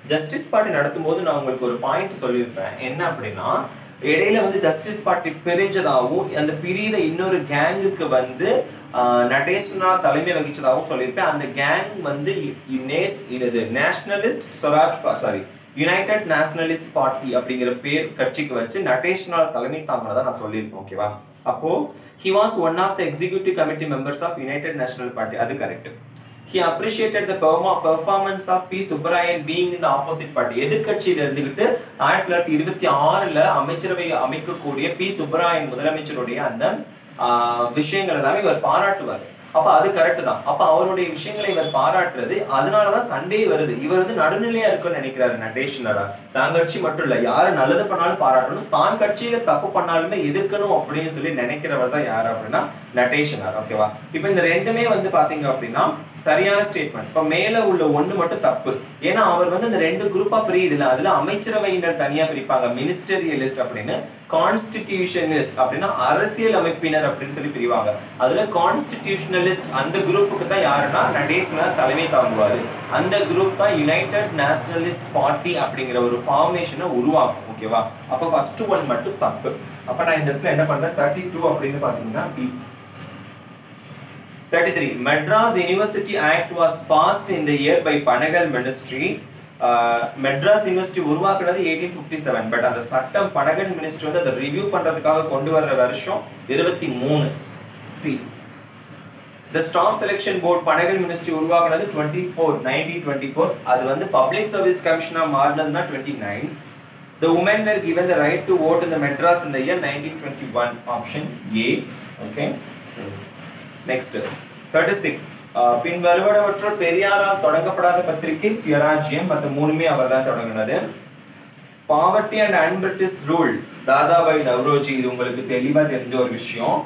Justice Party நடத்தும் போது நான் உங்களுக்கு ஒரு பாயிண்ட் சொல்லியிருப்பேன் என்ன அப்படின்னா இடையில வந்து ஜஸ்டிஸ் பார்ட்டி பிரிஞ்சதாகவும் அந்த பிரியிற இன்னொரு கேங்குக்கு வந்து ஆஹ், நடேசனா தலைமை வகிச்சதாகவும் சொல்லியிருப்பேன் அந்த கேங் வந்து இ- நேஸ் இது nationalist Swaraj sorry united nationalist party அப்படிங்கிற பேர் கட்சிக்கு வச்சு நடேஷ்னா தலைமை தாங்கினதா நான் சொல்லியிருப்பேன் ஓகேவா அப்போ he was one of the executive committee members of United National Party அது correct he appreciated the perform- performance of P Subbarayan being in the opposite party எதிர்க்கட்சியில இருந்துகிட்டு ஆயிரத்தி தொள்ளாயிரத்தி இருபத்தி ஆறுல அமைச்சரவை அமைக்கக்கூடிய பி சுப்பராயன் முதலமைச்சருடைய அந்த ஆஹ், விஷயங்கள் எல்லாமே இவர் பாராட்டுவார் அப்ப அது கரெக்ட் தான் அப்ப அவருடைய விஷயங்களை இவர் பாராட்டுறது அதனாலதான் சண்டே வருது இவர் வந்து நடுநிலையா இருக்குன்னு நினைக்கிறாரு நடேஷ்னரா தான் கட்சி மட்டும் இல்ல யாரு நல்லது பண்ணாலும் பாராட்டணும் தான் கட்சியில தப்பு பண்ணாலுமே எதிர்க்கணும் அப்படின்னு சொல்லி நினைக்கிறவர் தான் யாரு அப்படின்னா நட்டேஷனர் ஓகேவா இப்போ இந்த ரெண்டுமே வந்து பாத்தீங்க அப்படின்னா சரியான ஸ்டேட்மெண்ட் இப்போ மேல உள்ள ஒண்ணு மட்டும் தப்பு ஏன்னா அவர் வந்து இந்த ரெண்டு குரூப்பா பிரியுது இல்ல அதுல அமைச்சரவையினர் தனியா பிரிப்பாங்க மினிஸ்டரியலிஸ்ட் அப்படின்னு கான்ஸ்டிடியூஷனிஸ்ட் அப்படின்னா அரசியல் அமைப்பினர் அப்படின்னு சொல்லி பிரிவாங்க அதுல கான்ஸ்டிடியூஷனலிஸ்ட் அந்த குரூப்புக்கு தான் யாருன்னா நடேசனர் தலைமை தாங்குவாரு அந்த குரூப் தான் யுனைடெட் நேஷனலிஸ்ட் பார்ட்டி அப்படிங்கிற ஒரு ஃபார்மேஷனை உருவாக்கும் ஓகேவா அப்ப ஃபர்ஸ்ட் ஒன் மட்டும் தப்பு அப்ப நான் இந்த இடத்துல என்ன பண்றேன் தேர்ட்டி டூ அப்படின்னு பாத்தீங்கன்னா B 33 Madras University Act was passed in the year by Panagal Ministry uh, Madras university உருவாக்குனது எயிட்டீன் ஃபிஃப்டி செவன் பட் அந்த சட்டம் பனகல் மினிஸ்ட்ரி வந்து அதை ரிவ்யூ பண்றதுக்காக கொண்டு வர்ற வருஷம் இருபத்தி மூணு C the staff selection board Panagal ministry உருவாக்குனது twenty four nineteen twenty four அது வந்து பப்ளிக் சர்வீஸ் கமிஷனா மாறினதுன்னா twenty nine The women were given the right to vote in the Madras in the year 1921. Option A. Okay. Yes. Next. 36. Uh, பின் வருவனவற்றுள் பெரியாரால் தொடங்கப்படாத பத்திரிகை சுயராஜ்யம் மற்ற மூணுமே அவர் தான் தொடங்கினது poverty and unbritish rule Dadabhai Naoroji இது உங்களுக்கு தெளிவா தெரிஞ்ச ஒரு விஷயம்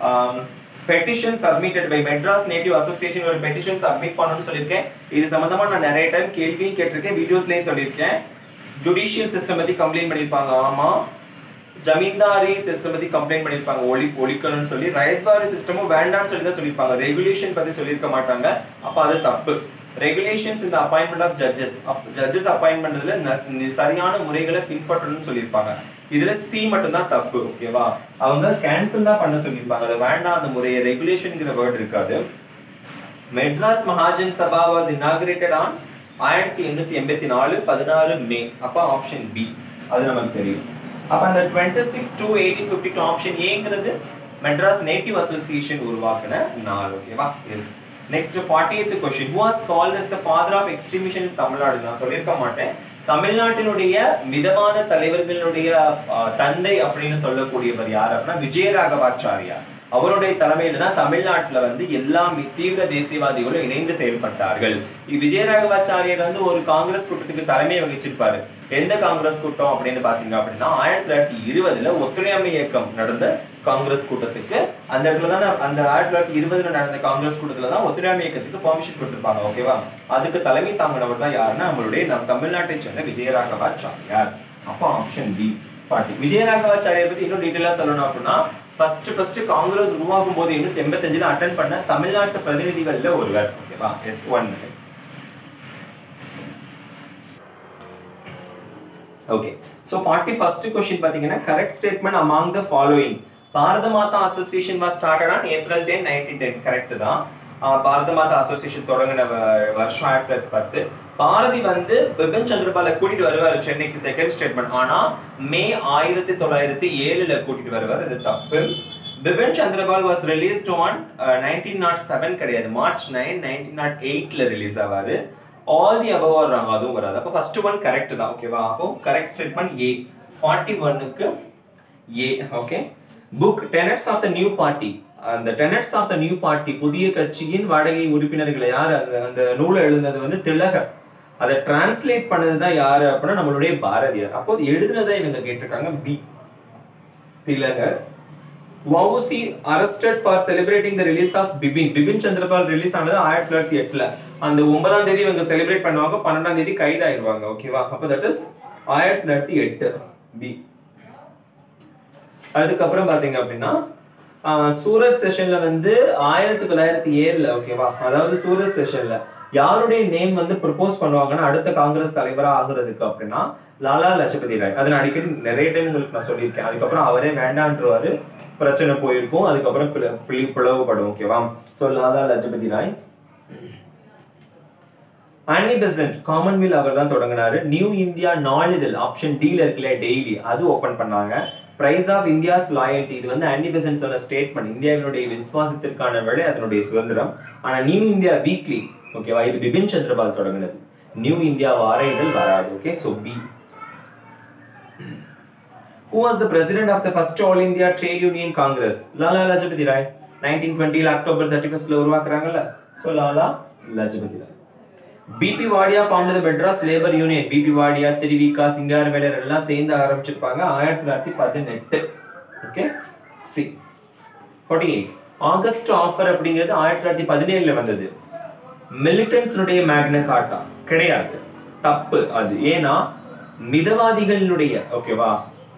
petition submitted by Madras native association ஒரு பெட்டிஷன் சப்மிட் பண்ணணும்னு சொல்லியிருக்கேன் இது சம்பந்தமா நான் நிறைய டைம் கேள்வியும் கேட்டிருக்கேன் வீடியோஸ்லயும் சொல்லியிருக்கேன் ஜுடிஷியல் சிஸ்டம் பத்தி கம்ப்ளைண்ட் பண்ணியிருப்பாங்க ஆமா ஜமீன்தாரி சிஸ்டம் பத்தி கம்ப்ளைண்ட் பண்ணிருப்பாங்க ஒளி ஒழிக்கணும்னு சொல்லி ரயத்வாரி சிஸ்டமும் வேண்டாம்னு சொல்லி தான் சொல்லியிருப்பாங்க ரெகுலேஷன் பத்தி சொல்லியிருக்க மாட்டாங்க அப்ப அது தப்பு ரெகுலேஷன்ஸ் இந்த appointment of judges judges appoint பண்றதுல ந- சரியான முறைகளை பின்பற்றணும்னு சொல்லியிருப்பாங்க இதுல சி மட்டும் தான் தப்பு ஓகேவா அவங்க கேன்சல் தான் பண்ண சொல்லியிருப்பாங்க அது வேண்டாம் அந்த முறையை ரெகுலேஷன்ங்கிற வேர்ட் இருக்காது Madras Mahajan Sabha was inaugurated on ஆயிரத்தி எண்ணூத்தி எண்பத்தி நாலு பதினாறு மே அப்ப ஆப்ஷன் பி அது நமக்கு தெரியும் அப்ப அந்த twenty six two eighteen fifty two option ஏங்கிறது மெட்ராஸ் நேட்டிவ் அசோசியேஷன் உருவாக்குன நாள் ஓகேவா yes next forty eight question who was called as the father of extremism in Tamil Nadu நான் சொல்லியிருக்க மாட்டேன் தமிழ்நாட்டினுடைய மிதமான தலைவர்களுடைய அஹ், தந்தை அப்படின்னு சொல்லக்கூடியவர் யார் அப்படின்னா விஜயராகவாச்சாரியா அவருடைய தலைமையில தான் தமிழ்நாட்டுல வந்து எல்லா மி- தீவிர தேசியவாதிகளும் இணைந்து செயல்பட்டார்கள் இ- விஜயராகவாச்சாரியர் வந்து ஒரு காங்கிரஸ் கூட்டத்துக்கு தலைமை வகிச்சிருப்பாரு எந்த காங்கிரஸ் கூட்டம் அப்படின்னு பாத்தீங்க அப்படின்னா ஆயிரத்தி தொள்ளாயிரத்தி இருபதுல ஒத்துழையாமை இயக்கம் நடந்த காங்கிரஸ் கூட்டத்துக்கு அந்த இடத்துல தான் அந்த ஆயிரத்தி தொள்ளாயிரத்தி இருபதுல நடந்த காங்கிரஸ் கூட்டத்துல தான் ஒத்துழையாமை இயக்கத்துக்கு பெர்மிஷன் கொடுத்திருப்பாங்க ஓகேவா அதுக்கு தலைமை தாங்கினவர் தான் யாருன்னா நம்மளுடைய நம் தமிழ்நாட்டை சேர்ந்த விஜயராகவாச்சாரியார் அப்போ ஆப்ஷன் பி பாட்டி விஜயராகவாச்சாரியார் பத்தி இன்னும் டீட்டெயிலா சொல்லணும் அப்படின்னா ஃபர்ஸ்ட் ஃபர்ஸ்ட் காங்கிரஸ் உருவாகும் போது எண்ணூத்தி எண்பத்தஞ்சுல அட்டன் பண்ண தமிழ்நாட்டு பிரதிநிதிகள்ல ஒருவர் ஓகேவா yes one okay so forty first question பார்த்தீங்கன்னா correct statement among the following Bharata Mata association was started on April ten nineteen ten correct தான் ஆஹ் பாரத மாதா அசோசியேஷன் தொடங்கின வ- வருஷம் ஆயிரத்தி தொள்ளாயிரத்தி பத்து பாரதி வந்து பிபின் சந்திரபாலை கூட்டிட்டு வருவார் சென்னைக்கு செகண்ட் ஸ்டேட்மெண்ட் ஆனா மே ஆயிரத்தி தொள்ளாயிரத்தி ஏழுல கூட்டிட்டு வருவார் இது தப்பு Bipin Chandrapal was released on nineteen not seven கிடையாது மார்ச் நைன் நைன்டீன் நாட் எயிட்ல ரிலீஸ் ஆவாரு ஆல் தி அபவ் வர்றாங்க அதுவும் வராது அப்போ ஃபர்ஸ்ட் ஒன் கரெக்ட் தான் ஓகேவா அப்போ கரெக்ட் ஸ்டேட்மெண்ட் ஏ ஃபார்ட்டி ஒன்னுக்கு A okay book tenets of the new party அந்த tenets of the new party புதிய கட்சியின் வாடகை உறுப்பினர்கள் யார் அந்த அந்த நூலை எழுதுனது வந்து திலகர் அதை டிரான்ஸ்லேட் பண்ணது தான் யாரு அப்படின்னா நம்மளுடைய பாரதியார் அப்போ எழுதுனதை இவங்க கேட்டிருக்காங்க B Thilagar VOC arrested for celebrating the release of Bipin Bipin Chandrapal release ஆனது ஆயிரத்தி தொள்ளாயிரத்தி எட்டுல அந்த ஒன்பதாம் தேதி இவங்க செலிப்ரேட் பண்ணுவாங்க பன்னெண்டாம் தேதி கைதாயிருவாங்க ஓகேவா அப்போ தட் இஸ் ஆயிரத்தி தொள்ளாயிரத்தி எட்டு பி அதுக்கப்புறம் பாத்தீங்க அப்படின்னா ஆஹ், சூரத் செஷன்ல வந்து ஆயிரத்தி தொள்ளாயிரத்தி ஏழுல ஓகேவா அதாவது சூரத் செஷன்ல யாருடைய நேம் வந்து ப்ரப்போஸ் பண்ணுவாங்கன்னா அடுத்த காங்கிரஸ் தலைவரா ஆகுறதுக்கு அப்படின்னா லாலா லஜபதி ராய் அதை நான் அடிக்கடி நிறைய டைம் உங்களுக்கு நான் சொல்லியிருக்கேன் அதுக்கப்புறம் அவரே வேண்டான்றவாரு பிரச்சனை போயிருக்கும் அதுக்கப்புறம் பிள- பிளி- பிளவுபடும் ஓகேவா so Lala Lajpat Rai Annie Besant commonweal அவர் தான் தொடங்கினாரு நியூ இந்தியா நாளிதழ் ஆப்ஷன் டீல இருக்குல்ல டெய்லி அது ஓபன் பண்ணாங்க பிரைஸ் ஆஃப் இந்தியாஸ் லாயல்டி இது வந்து ஆனி பெசன்ட் சொன்ன ஸ்டேட்மெண்ட் இந்தியாவினுடைய விசுவாசத்திற்கான விலை அதனுடைய சுதந்திரம் ஆனா நியூ இந்தியா வீக்லி ஓகேவா இது பிபின் சந்திரபால் தொடங்கினது நியூ இந்தியா வார இதழ் வராது okay so B Who was the president of the first All India Trade Union Congress? Lala Lajpat Rai 1920 ல அக்டோபர் 31st ல உருவாக்குறாங்கல்ல so Lala Lajpat Rai B P Wadia form the Madras labour union B P Wadia Thiruvika Singaravelar எல்லாம் சேர்ந்து ஆரம்பிச்சிருப்பாங்க ஆயிரத்தி தொள்ளாயிரத்தி பதினெட்டு okay C forty eight August offer அப்படிங்கிறது ஆயிரத்தி தொள்ளாயிரத்தி பதினேழுல வந்தது மிலிட்டன்ஸ்னுடைய மேக்ன கார்ட்டா கிடையாது தப்பு அது ஏன்னா மிதவாதிகளினுடைய ஓகேவா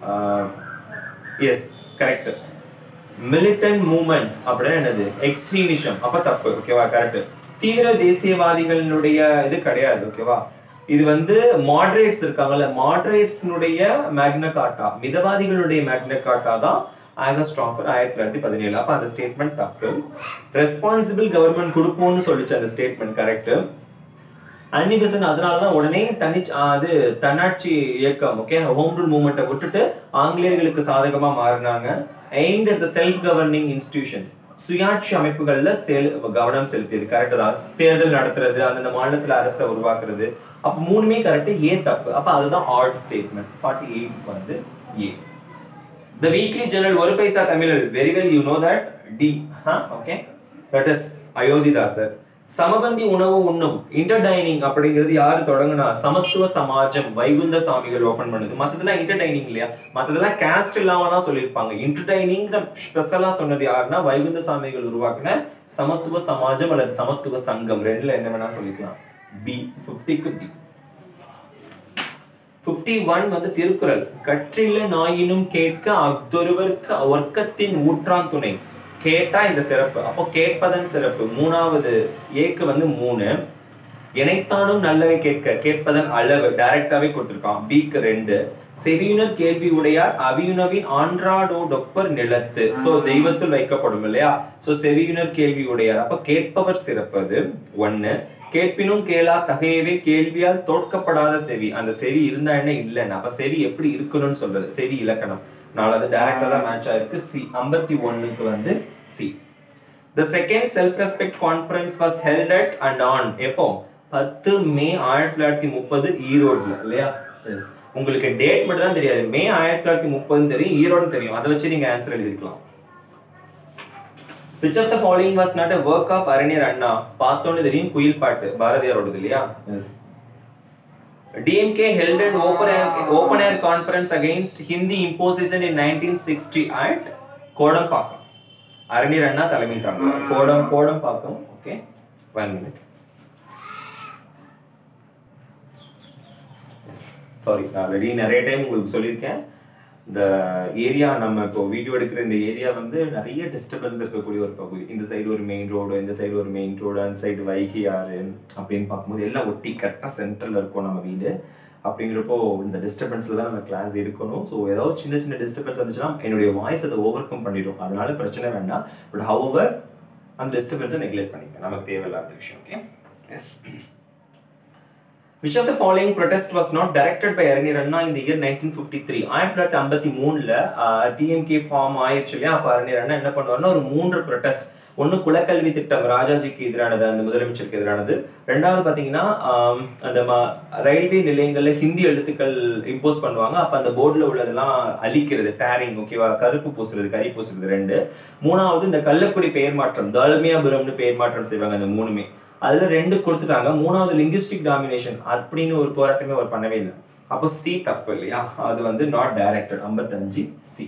எஸ் கரெக்ட் மிலிட்டன்ட் மூமெண்ட்ஸ் அப்படின்னா என்னது எக்ஸ்ட்ரீமிஷம் அப்ப தப்பு ஓகேவா கரெக்ட் தீவிர தேசியவாதிகளினுடைய இது கிடையாது ஓகேவா இது வந்து மாடரேட்ஸ் இருக்காங்கல்ல மாடரேட்ஸ்னுடைய மேக்ன கார்ட்டா மிதவாதிகளுடைய மேக்ன கார்ட்டா தான் ஆகஸ்ட் ஆஃபர் ஆயிரத்தி தொள்ளாயிரத்தி பதினேழு அப்ப அந்த ஸ்டேட்மெண்ட் தப்பு ரெஸ்பான்சிபிள் கவர்மெண்ட் கொடுப்போம்னு சொல்லிச்சு அந்த ஸ்டேட்மெண்ட் கரெக்ட் அன்னி பெசன்ட் அதனாலதான் உடனே தனி அது தன்னாட்சி இயக்கம் ஓகே ஹோம் ரூல் மூவ்மெண்ட்டை விட்டுட்டு ஆங்கிலேயர்களுக்கு சாதகமா மாறினாங்க aimed at the self governing institutions சுயாட்சி அமைப்புகள்ல செல் கவனம் செலுத்தியது கரெக்ட் தான் தேர்தல் நடத்துறது அந்தந்த மாநிலத்துல அரசை உருவாக்குறது அப்ப மூணுமே கரெக்ட் ஏ தப்பு அப்ப அதுதான் ஆர்ட் ஸ்டேட்மெண்ட் ஃபார்ட்டி எயிட் வந்து ஏ த வீக்லி ஜெர்னல் ஒரு Paisa Tamil very well you know that D okay that is Ayothidasar சமபந்தி உணவு உண்ணும் இன்டர்டைனிங் அப்படிங்கிறது யாரு தொடங்குனா சமத்துவ சமாஜம் வைகுந்த சாமிகள் ஓபன் பண்ணுது மத்ததெல்லாம் இன்டர்டைனிங் இல்லையா மத்ததெல்லாம் கேஸ்ட் இல்லாம தான் சொல்லியிருப்பாங்க இன்டர்டைனிங் ஸ்பெஷலா சொன்னது யாருன்னா வைகுந்த சாமிகள் உருவாக்குன சமத்துவ சமாஜம் அல்லது சமத்துவ சங்கம் ரெண்டுல என்ன வேணா சொல்லிக்கலாம் பி பிப்டிக்கு பி பிப்டி ஒன் வந்து திருக்குறள் கற்றில நாயினும் கேட்க அஃதொருவர்க்கு ஒர்க்கத்தின் ஊற்றான் துணை கேட்டா இந்த சிறப்பு அப்போ கேட்பதன் சிறப்பு மூணாவது ஏக்கு வந்து மூணு இணைத்தானும் நல்லவை கேட்க கேட்பதன் அளவு டைரக்டாவே கொடுத்திருக்கான் பிக்கு ரெண்டு செவியுனர் கேள்வி உடையார் அவியுணவின் ஆன்றாடோ டொப்பர் நிலத்து சோ தெய்வத்தில் வைக்கப்படும் இல்லையா சோ செவியுனர் கேள்வி உடையார் அப்ப கேட்பவர் சிறப்பது ஒண்ணு கேட்பினும் கேளா தகையவே கேள்வியால் தோற்கப்படாத செவி அந்த செவி இருந்தா என்ன இல்லைன்னு அப்ப செவி எப்படி இருக்கணும்னு சொல்றது செவி இலக்கணம் நாலாவது டைரக்டா தான் மேட்ச் ஆயிருக்கு சி ஐம்பத்தி ஒண்ணுக்கு வந்து C the second self respect conference was held at and on எப்போ பத்து மே ஆயிரத்தி தொள்ளாயிரத்தி முப்பது ஈரோடுல இல்லையா எஸ் உங்களுக்கு டேட் மட்டும் தான் தெரியாது மே ஆயிரத்தி தொள்ளாயிரத்தி முப்பதுன்னு தெரியும் ஈரோடு தெரியும் அதை வச்சு நீங்க ஆன்சர் எழுதிருக்கலாம் which of the following was not a work of அரணியர் அண்ணா பார்த்தோன்னு தெரியும் குயில் பாட்டு பாரதியாரோடது இல்லையா yes DMK held an open air, open air conference against Hindi imposition in 1960 at Kodambakkam அரணியர் அண்ணா தலைமை தாங்க கோடம் Kodambakkam okay one minute sorry நான் ஆல்ரெடி நிறைய டைம் உங்களுக்கு சொல்லியிருக்கேன் இந்த ஏரியா நம்ம இப்போ வீடியோ எடுக்கிற இந்த ஏரியா வந்து நிறைய டிஸ்டர்பன்ஸ் இருக்கக்கூடிய ஒரு பகுதி இந்த சைடு ஒரு மெயின் ரோடு இந்த சைடு ஒரு மெயின் ரோடு அந்த சைடு வைகை ஆறு அப்படின்னு பார்க்கும்போது எல்லாம் ஒட்டி கரெக்டாக சென்டரில் இருக்கும் நம்ம வீடு அப்படிங்கிறப்போ இந்த டிஸ்டர்பன்ஸில் தான் நம்ம கிளாஸ் இருக்கணும் ஸோ ஏதாவது சின்ன சின்ன டிஸ்டர்பன்ஸ் இருந்துச்சுன்னா என்னுடைய வாய்ஸ் அதை ஓவர் கம் பண்ணிடும் அதனால பிரச்சனை வேண்டாம் பட் ஹவர் அந்த டிஸ்டர்பன்ஸை நெக்லெக்ட் பண்ணிக்க நமக்கு தேவையில்லாத விஷயம் okay yes Which of the following protest was not directed by அறிஞர் அண்ணா in the year 1953 ஆயிரத்தி தொள்ளாயிரத்தி ஐம்பத்தி மூணுல டிஎம்கே ஃபார்ம் ஆயிடுச்சு இல்லையா அப்ப அறிஞர் அண்ணா என்ன பண்ணுவாருன்னா ஒரு மூன்று ப்ரொடெஸ்ட் ஒன்னு குலக்கல்வி திட்டம் ராஜாஜிக்கு எதிரானது அந்த முதலமைச்சருக்கு எதிரானது ரெண்டாவது பாத்தீங்கன்னா ஆம், அந்த ம- ரயில்வே நிலையங்கள்ல ஹிந்தி எழுத்துக்கள் இம்போஸ் பண்ணுவாங்க அப்ப அந்த போர்டுல உள்ளதெல்லாம் அழிக்கிறது டேரிங் ஓகேவா கருப்பு பூசுறது கறி பூசுறது ரெண்டு மூணாவது இந்த கள்ளக்குடி பெயர் மாற்றம் தால்மியாபுரம்னு பெயர் மாற்றம் செய்வாங்க அந்த மூணுமே அதுல ரெண்டு கொடுத்துட்டாங்க மூணாவது லிங்குஸ்டிக் டாமினேஷன் அப்படின்னு ஒரு போராட்டமே அவர் பண்ணவே இல்லை அப்போ சி தப்பு இல்லையா அது வந்து நாட் டைரக்டட் ஐம்பத்தஞ்சு சி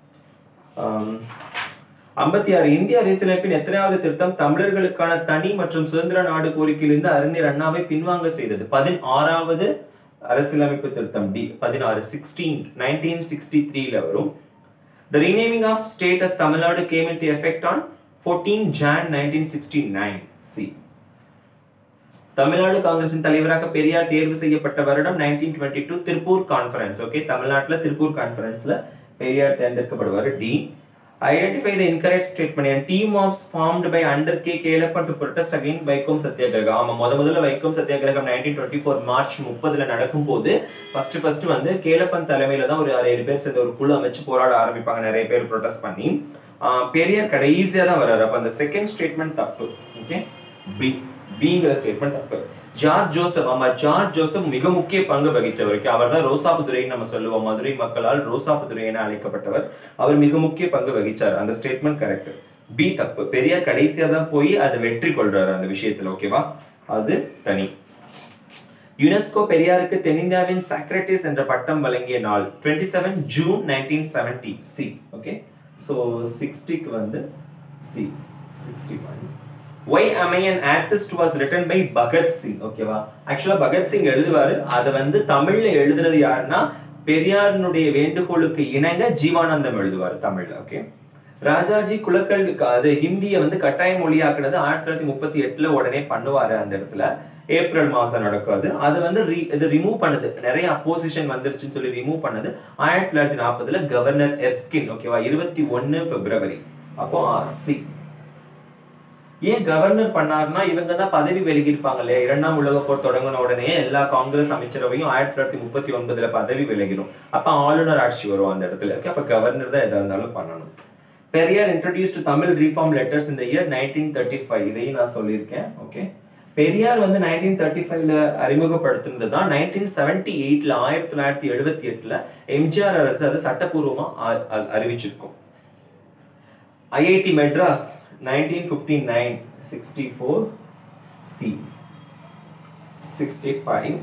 ஐம்பத்தி ஆறு இந்திய அரசியலமைப்பின் எத்தனையாவது திருத்தம் தமிழர்களுக்கான தனி மற்றும் சுதந்திர நாடு கோரிக்கையிலிருந்து அறிஞர் அண்ணாவை பின்வாங்க செய்தது பதினாறாவது அரசியலமைப்பு திருத்தம் டி பதினாறு சிக்ஸ்டீன் நைன்டீன் சிக்ஸ்டி த்ரீல வரும் The renaming of state as Tamil Nadu came into effect on 14 Jan 1969. See. Tamil Nadu காங்கிரசின் தலைவராக பெரியார் தேர்வு செய்யப்பட்ட வருடம் nineteen twenty two Tiruppur conference okay தமிழ்நாட்டுல திருப்பூர் கான்ஃபரன்ஸ்ல பெரியார் தேர்ந்தெடுக்கப்படுவார் D identify the incorrect statement an team of formed by under K Kelappan to protest again Vaikom Satyagraha ஆமா முத முதல்ல வைக்கம் சத்தியாகிரகம் நைன்டீன் டுவெண்ட்டி ஃபோர் மார்ச் முப்பதுல நடக்கும் போது ஃபர்ஸ்ட் ஃபர்ஸ்ட் வந்து கேலப்பன் தலைமையில தான் ஒரு ஆறு ஏழு பேர் சேர்ந்து ஒரு குழு அமைச்சு போராட ஆரம்பிப்பாங்க நிறைய பேர் ப்ரொட்டஸ்ட் பண்ணி ஆஹ் பெரியார் கடைசியா தான் வர்றாரு அப்ப அந்த செகண்ட் ஸ்டேட்மெண்ட் தப்பு ஓகே பி பிங்கிற ஸ்டேட்மெண்ட் தப்பு ஜார்ஜ் ஜோசப் ஆமா ஜார்ஜ் ஜோசப் மிக முக்கிய பங்கு வகிச்சவர் அவர் தான் ரோசாபுதுரைன்னு நம்ம சொல்லுவோம் மதுரை மக்களால் ரோசாபுதுரை என அழைக்கப்பட்டவர் அவர் மிக முக்கிய பங்கு வகிச்சார் அந்த ஸ்டேட்மெண்ட் கரெக்ட் பி தப்பு பெரியார் கடைசியா தான் போய் அதை வெற்றி கொள்றாரு அந்த விஷயத்துல ஓகேவா அது தனி யுனெஸ்கோ பெரியாருக்கு தென்னிந்தியாவின் சாக்ரட்டிஸ் என்ற பட்டம் வழங்கிய நாள் twenty seven June nineteen seventy C okay so சிக்ஸ்டிக்கு வந்து C sixty one why I am an atheist was written by Bhagat Singh ஓகேவா ஆக்சுவலா பகத் சிங் எழுதுவாரு அதை வந்து தமிழ்ல எழுதுனது யாருன்னா பெரியாரினுடைய வேண்டுகோளுக்கு இணங்க ஜீவானந்தம் எழுதுவார் தமிழ்ல ஓகே ராஜாஜி குலக்கல்வி அது ஹிந்தியை வந்து கட்டாய மொழியாக்குனது ஆயிரத்தி தொள்ளாயிரத்தி முப்பத்தி எட்டுல உடனே பண்ணுவாரு அந்த இடத்துல ஏப்ரல் மாசம் நடக்கும் அது அது வந்து re- இது ரிமூவ் பண்ணுது நிறைய அப்போசிஷன் வந்துருச்சுன்னு சொல்லி ரிமூவ் பண்ணது ஆயிரத்தி தொள்ளாயிரத்தி நாற்பதுல கவர்னர் எர்ஸ்கின் ஓகேவா இருபத்தி ஒன்னு பிப்ரவரி அப்போ சி ஏன் கவர்னர் பண்ணாருன்னா இவங்க தான் பதவி விலகி இருப்பாங்க இல்லையா இரண்டாம் உலக போர் தொடங்கின உடனே எல்லா காங்கிரஸ் அமைச்சரவையும் ஆயிரத்தி தொள்ளாயிரத்தி முப்பத்தி ஒன்பதுல பதவி விலகிடும் அப்ப ஆளுநர் ஆட்சி வரும் அந்த இடத்துல ஓகே அப்ப கவர்னர் தான் எதா இருந்தாலும் பண்ணணும் Periyar introduce Tamil reform letters இந்த இயர் நைன்டீன் தேர்ட்டி ஃபைவ் இதையும் நான் சொல்லியிருக்கேன் ஓகே பெரியார் வந்து நைன்டீன் தேர்ட்டி ஃபைவ்ல அறிமுகப்படுத்தினது தான் நைன்டீன் செவன்டி எயிட்ல ஆயிரத்தி தொள்ளாயிரத்தி எழுபத்தி எட்டுல எம்ஜிஆர் அரசு அது சட்டப்பூர்வமா அ- அ- அறிவிச்சிருக்கும் IIT Madras nineteen fifty nine sixty four C sixty five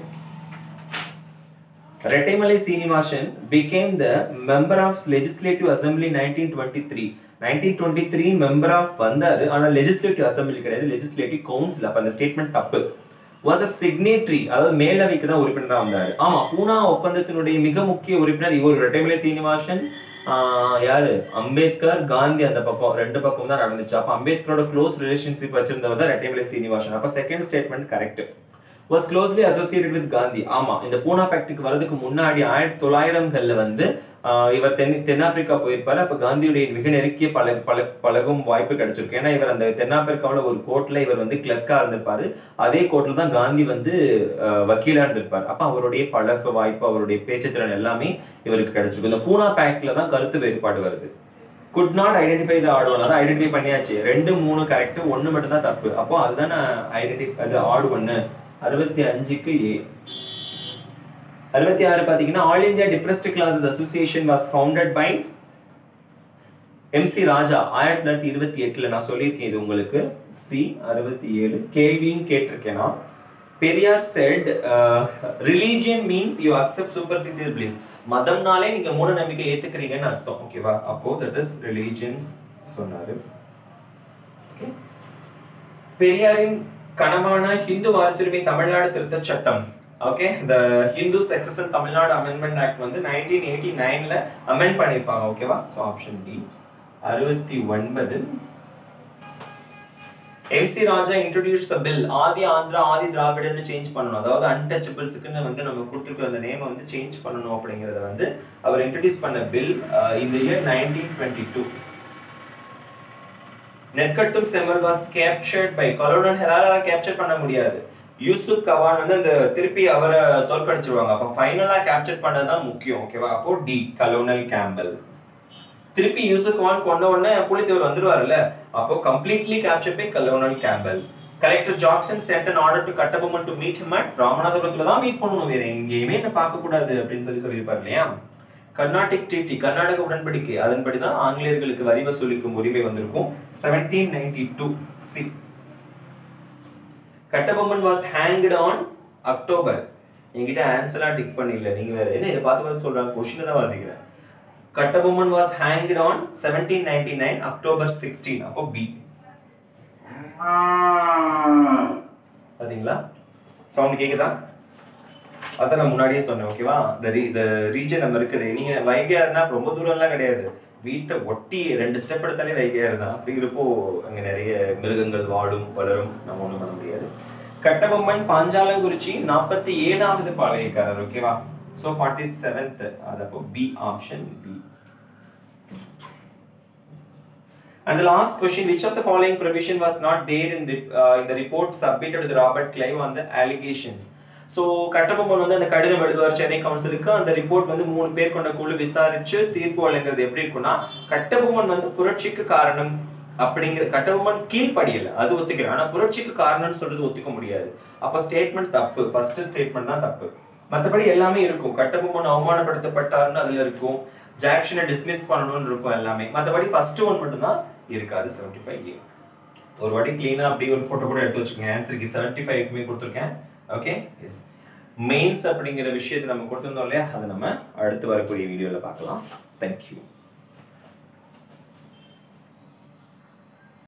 Rettimale Srinivasan became the member of Legislative Assembly 1923. 1923 member of வந்தாரு ஆனா legislative assembly கிடையாது legislative council அப்ப அந்த ஸ்டேட்மெண்ட் தப்பு வாஸ் அ சிக்னேட்டரி அதாவது மேலவைக்கு தான் உறுப்பினரா வந்தாரு ஆமா பூனா ஒப்பந்தத்தினுடைய மிக முக்கிய உறுப்பினர் இவர் ரெட்டைமலை சீனிவாசன் ஆஹ் யாரு அம்பேத்கர் காந்தி அந்த பக்கம் ரெண்டு பக்கம் தான் நடந்துச்சு அப்ப அம்பேத்கரோட க்ளோஸ் ரிலேஷன்ஷிப் வச்சிருந்தவர் தான் ரெட்டைமலை சீனிவாசன் அப்ப second statement correct was closely associated with Gandhi ஆமா இந்த பூனா பேக்டுக்கு வரதுக்கு முன்னாடி ஆயிரத்தி தொள்ளாயிரம்கள்ல வந்து ஆஹ் இவர் தென் தென்னாப்பிரிக்கா போயிருப்பாரு அப்ப காந்தியுடைய மிக நெருக்கிய பழ பழ பழகும் வாய்ப்பு கிடைச்சிருக்கு ஏன்னா இவர் அந்த தென்னாப்பிரிக்காவுல ஒரு கோர்ட்ல இவர் வந்து கிளர்க்கா இருந்திருப்பாரு அதே கோர்ட்ல தான் காந்தி வந்து ஆஹ் வக்கீலா இருந்திருப்பாரு அப்ப அவருடைய பழக வாய்ப்பு அவருடைய பேச்சுத்திறன் எல்லாமே இவருக்கு கிடைச்சிருக்கு இந்த பூனா பேக்ட்ல தான் கருத்து வேறுபாடு வருது குட் நாட் ஐடென்டிஃபை த ஆடு ஒன் அதான் ஐடென்டிஃபை பண்ணியாச்சு ரெண்டு மூணு கரெக்ட் ஒன்னு மட்டும் தான் தப்பு அப்போ அதுதான் ஐடென்டிஃபை அது ஆடு ஒன்னு அறுபத்தி அஞ்சுக்கு ஏ அறுபத்தி ஆறு பாத்தீங்கன்னா All India depressed classes association was founded by M C Raja ஆயிரத்தி தொள்ளாயிரத்தி இருபத்தி எட்டுல நான் சொல்லியிருக்கேன் இது உங்களுக்கு சி அறுபத்தி ஏழு கேள்வியும் கேட்டிருக்கேன் நான் Periyar said religion means you accept superstitious beliefs மதம்னாலே நீங்க மூட நம்பிக்கை ஏத்துக்கிறீங்கன்னு அர்த்தம் ஓகேவா அப்போ தட் இஸ் ரிலீஜியன்ஸ் சொன்னாரு Okay. பெரியாரின் கனவான ஹிந்து வாரிசுரிமை தமிழ்நாடு திருத்த சட்டம் okay the Hindu succession Tamil Nadu amendment act வந்து நைன்டீன் எயிட்டி நைன்ல அமெண்ட் பண்ணிருப்பாங்க ஓகேவா ஸோ ஆப்ஷன் டி அறுபத்தி ஒன்பது M C Raja introduce the bill Adi Andhra Adi திராவிடன்னு சேஞ்ச் பண்ணணும் அதாவது அன்டச்சபிள்ஸுக்குன்னு வந்து நம்ம கொடுத்துருக்க அந்த நேமை வந்து சேஞ்ச் பண்ணணும் அப்படிங்கறத வந்து அவர் இன்ட்ரோடியூஸ் பண்ண பில் இந்த year nineteen twenty two Nerkattum Seval was captured by colonel Heron capture பண்ண முடியாது யூசுப் கவான் வந்து அந்த திருப்பி அவரை தோற்கடிச்சிருவாங்க அப்ப ஃபைனலா கேப்சர் பண்ணதான் முக்கியம் ஓகேவா அப்போ டி கலோனல் கேம்பல் திருப்பி யூசுப் கவான் கொண்ட உடனே புலித்தேவர் வந்துருவாருல்ல அப்போ completely capture by colonel Campbell collector Jackson sent an order to Kattabomman to meet him at ராமநாதபுரத்துல தான் மீட் பண்ணணும் வேற எங்கேயுமே என்ன பார்க்க கூடாது அப்படின்னு சொல்லி சொல்லியிருப்பாரு இல்லையா கர்நாடிக் ட்ரீட்டி கர்நாடக உடன்படிக்கை அதன்படி தான் ஆங்கிலேயர்களுக்கு வரி வசூலிக்கும் உரிமை வந்திருக்கும் seventeen ninety two C Kattabomman was hanged on October என்கிட்ட ஆன்சரா டிக் பண்ணல நீங்க வேற என்ன இதை பார்த்து பார்த்து சொல்றாங்க கொஸ்டின் தான் வாசிக்கிறேன் Kattabomman was hanged on seventeen ninety nine October sixteen அப்போ பி பாத்தீங்களா சவுண்ட் கேக்குதா அதான் நான் முன்னாடியே சொன்னேன் ஓகேவா இந்த ரீ இந்த ரீஜன் நம்ம இருக்குது நீங்க வைகையாறுனா ரொம்ப தூரம்லாம் கிடையாது வீட்டை ஒட்டி ரெண்டு ஸ்டெப் எடுத்தாலே வைகையாறு தான் அப்படிங்கிறப்போ அங்க நிறைய மிருகங்கள் வாழும் வளரும் நம்ம ஒண்ணும் பண்ண முடியாது கட்டபொம்மன் பாஞ்சாலங்குறிச்சி நாற்பத்தி ஏழாவது பாளையக்காரர் ஓகேவா ஸோ ஃபார்ட்டி செவன்த் அது அப்போ B option B And the last question, which of the following provision was not there in the, uh, in the report submitted to Robert Clive on the allegations? ஸோ கட்டபொம்மன் வந்து அந்த கடிதம் எழுதுவார் சென்னை கவுன்சிலுக்கு அந்த report வந்து மூணு பேர் கொண்ட குழு விசாரிச்சு தீர்ப்பு வழங்குறது எப்படி இருக்கும்னா கட்டபொம்மன் வந்து புரட்சிக்கு காரணம் அப்படிங்கிற கட்டபொம்மன் கீழ்ப்படியல அது ஒத்துக்கிறேன் ஆனா புரட்சிக்கு காரணம்னு சொல்றது ஒத்துக்க முடியாது அப்ப ஸ்டேட்மெண்ட் தப்பு ஃபர்ஸ்ட் ஸ்டேட்மெண்ட் தான் தப்பு மற்றபடி எல்லாமே இருக்கும் கட்டபொம்மன் அவமானப்படுத்தப்பட்டாருன்னு அதுல இருக்கும் ஜாக்ஷனை டிஸ்மிஸ் பண்ணணும்னு இருக்கும் எல்லாமே மற்றபடி ஃபர்ஸ்ட் ஒன் மட்டும்தான் இருக்காது செவன்டி ஃபைவ் ஏ ஒரு வாட்டி கிளீனா அப்படியே ஒரு போட்டோ கூட எடுத்து வச்சுக்கோங்க ஆன்சருக்கு செவன்டி ஃபைவ்க்குமே கொடுத்துருக்கேன் ஓகே எஸ் மெயின்ஸ் அப்படிங்கிற விஷயத்தை நம்ம கொடுத்துருந்தோம் இல்லையா அதை நம்ம அடுத்து வரக்கூடிய வீடியோவில் பார்க்கலாம் தேங்க்யூ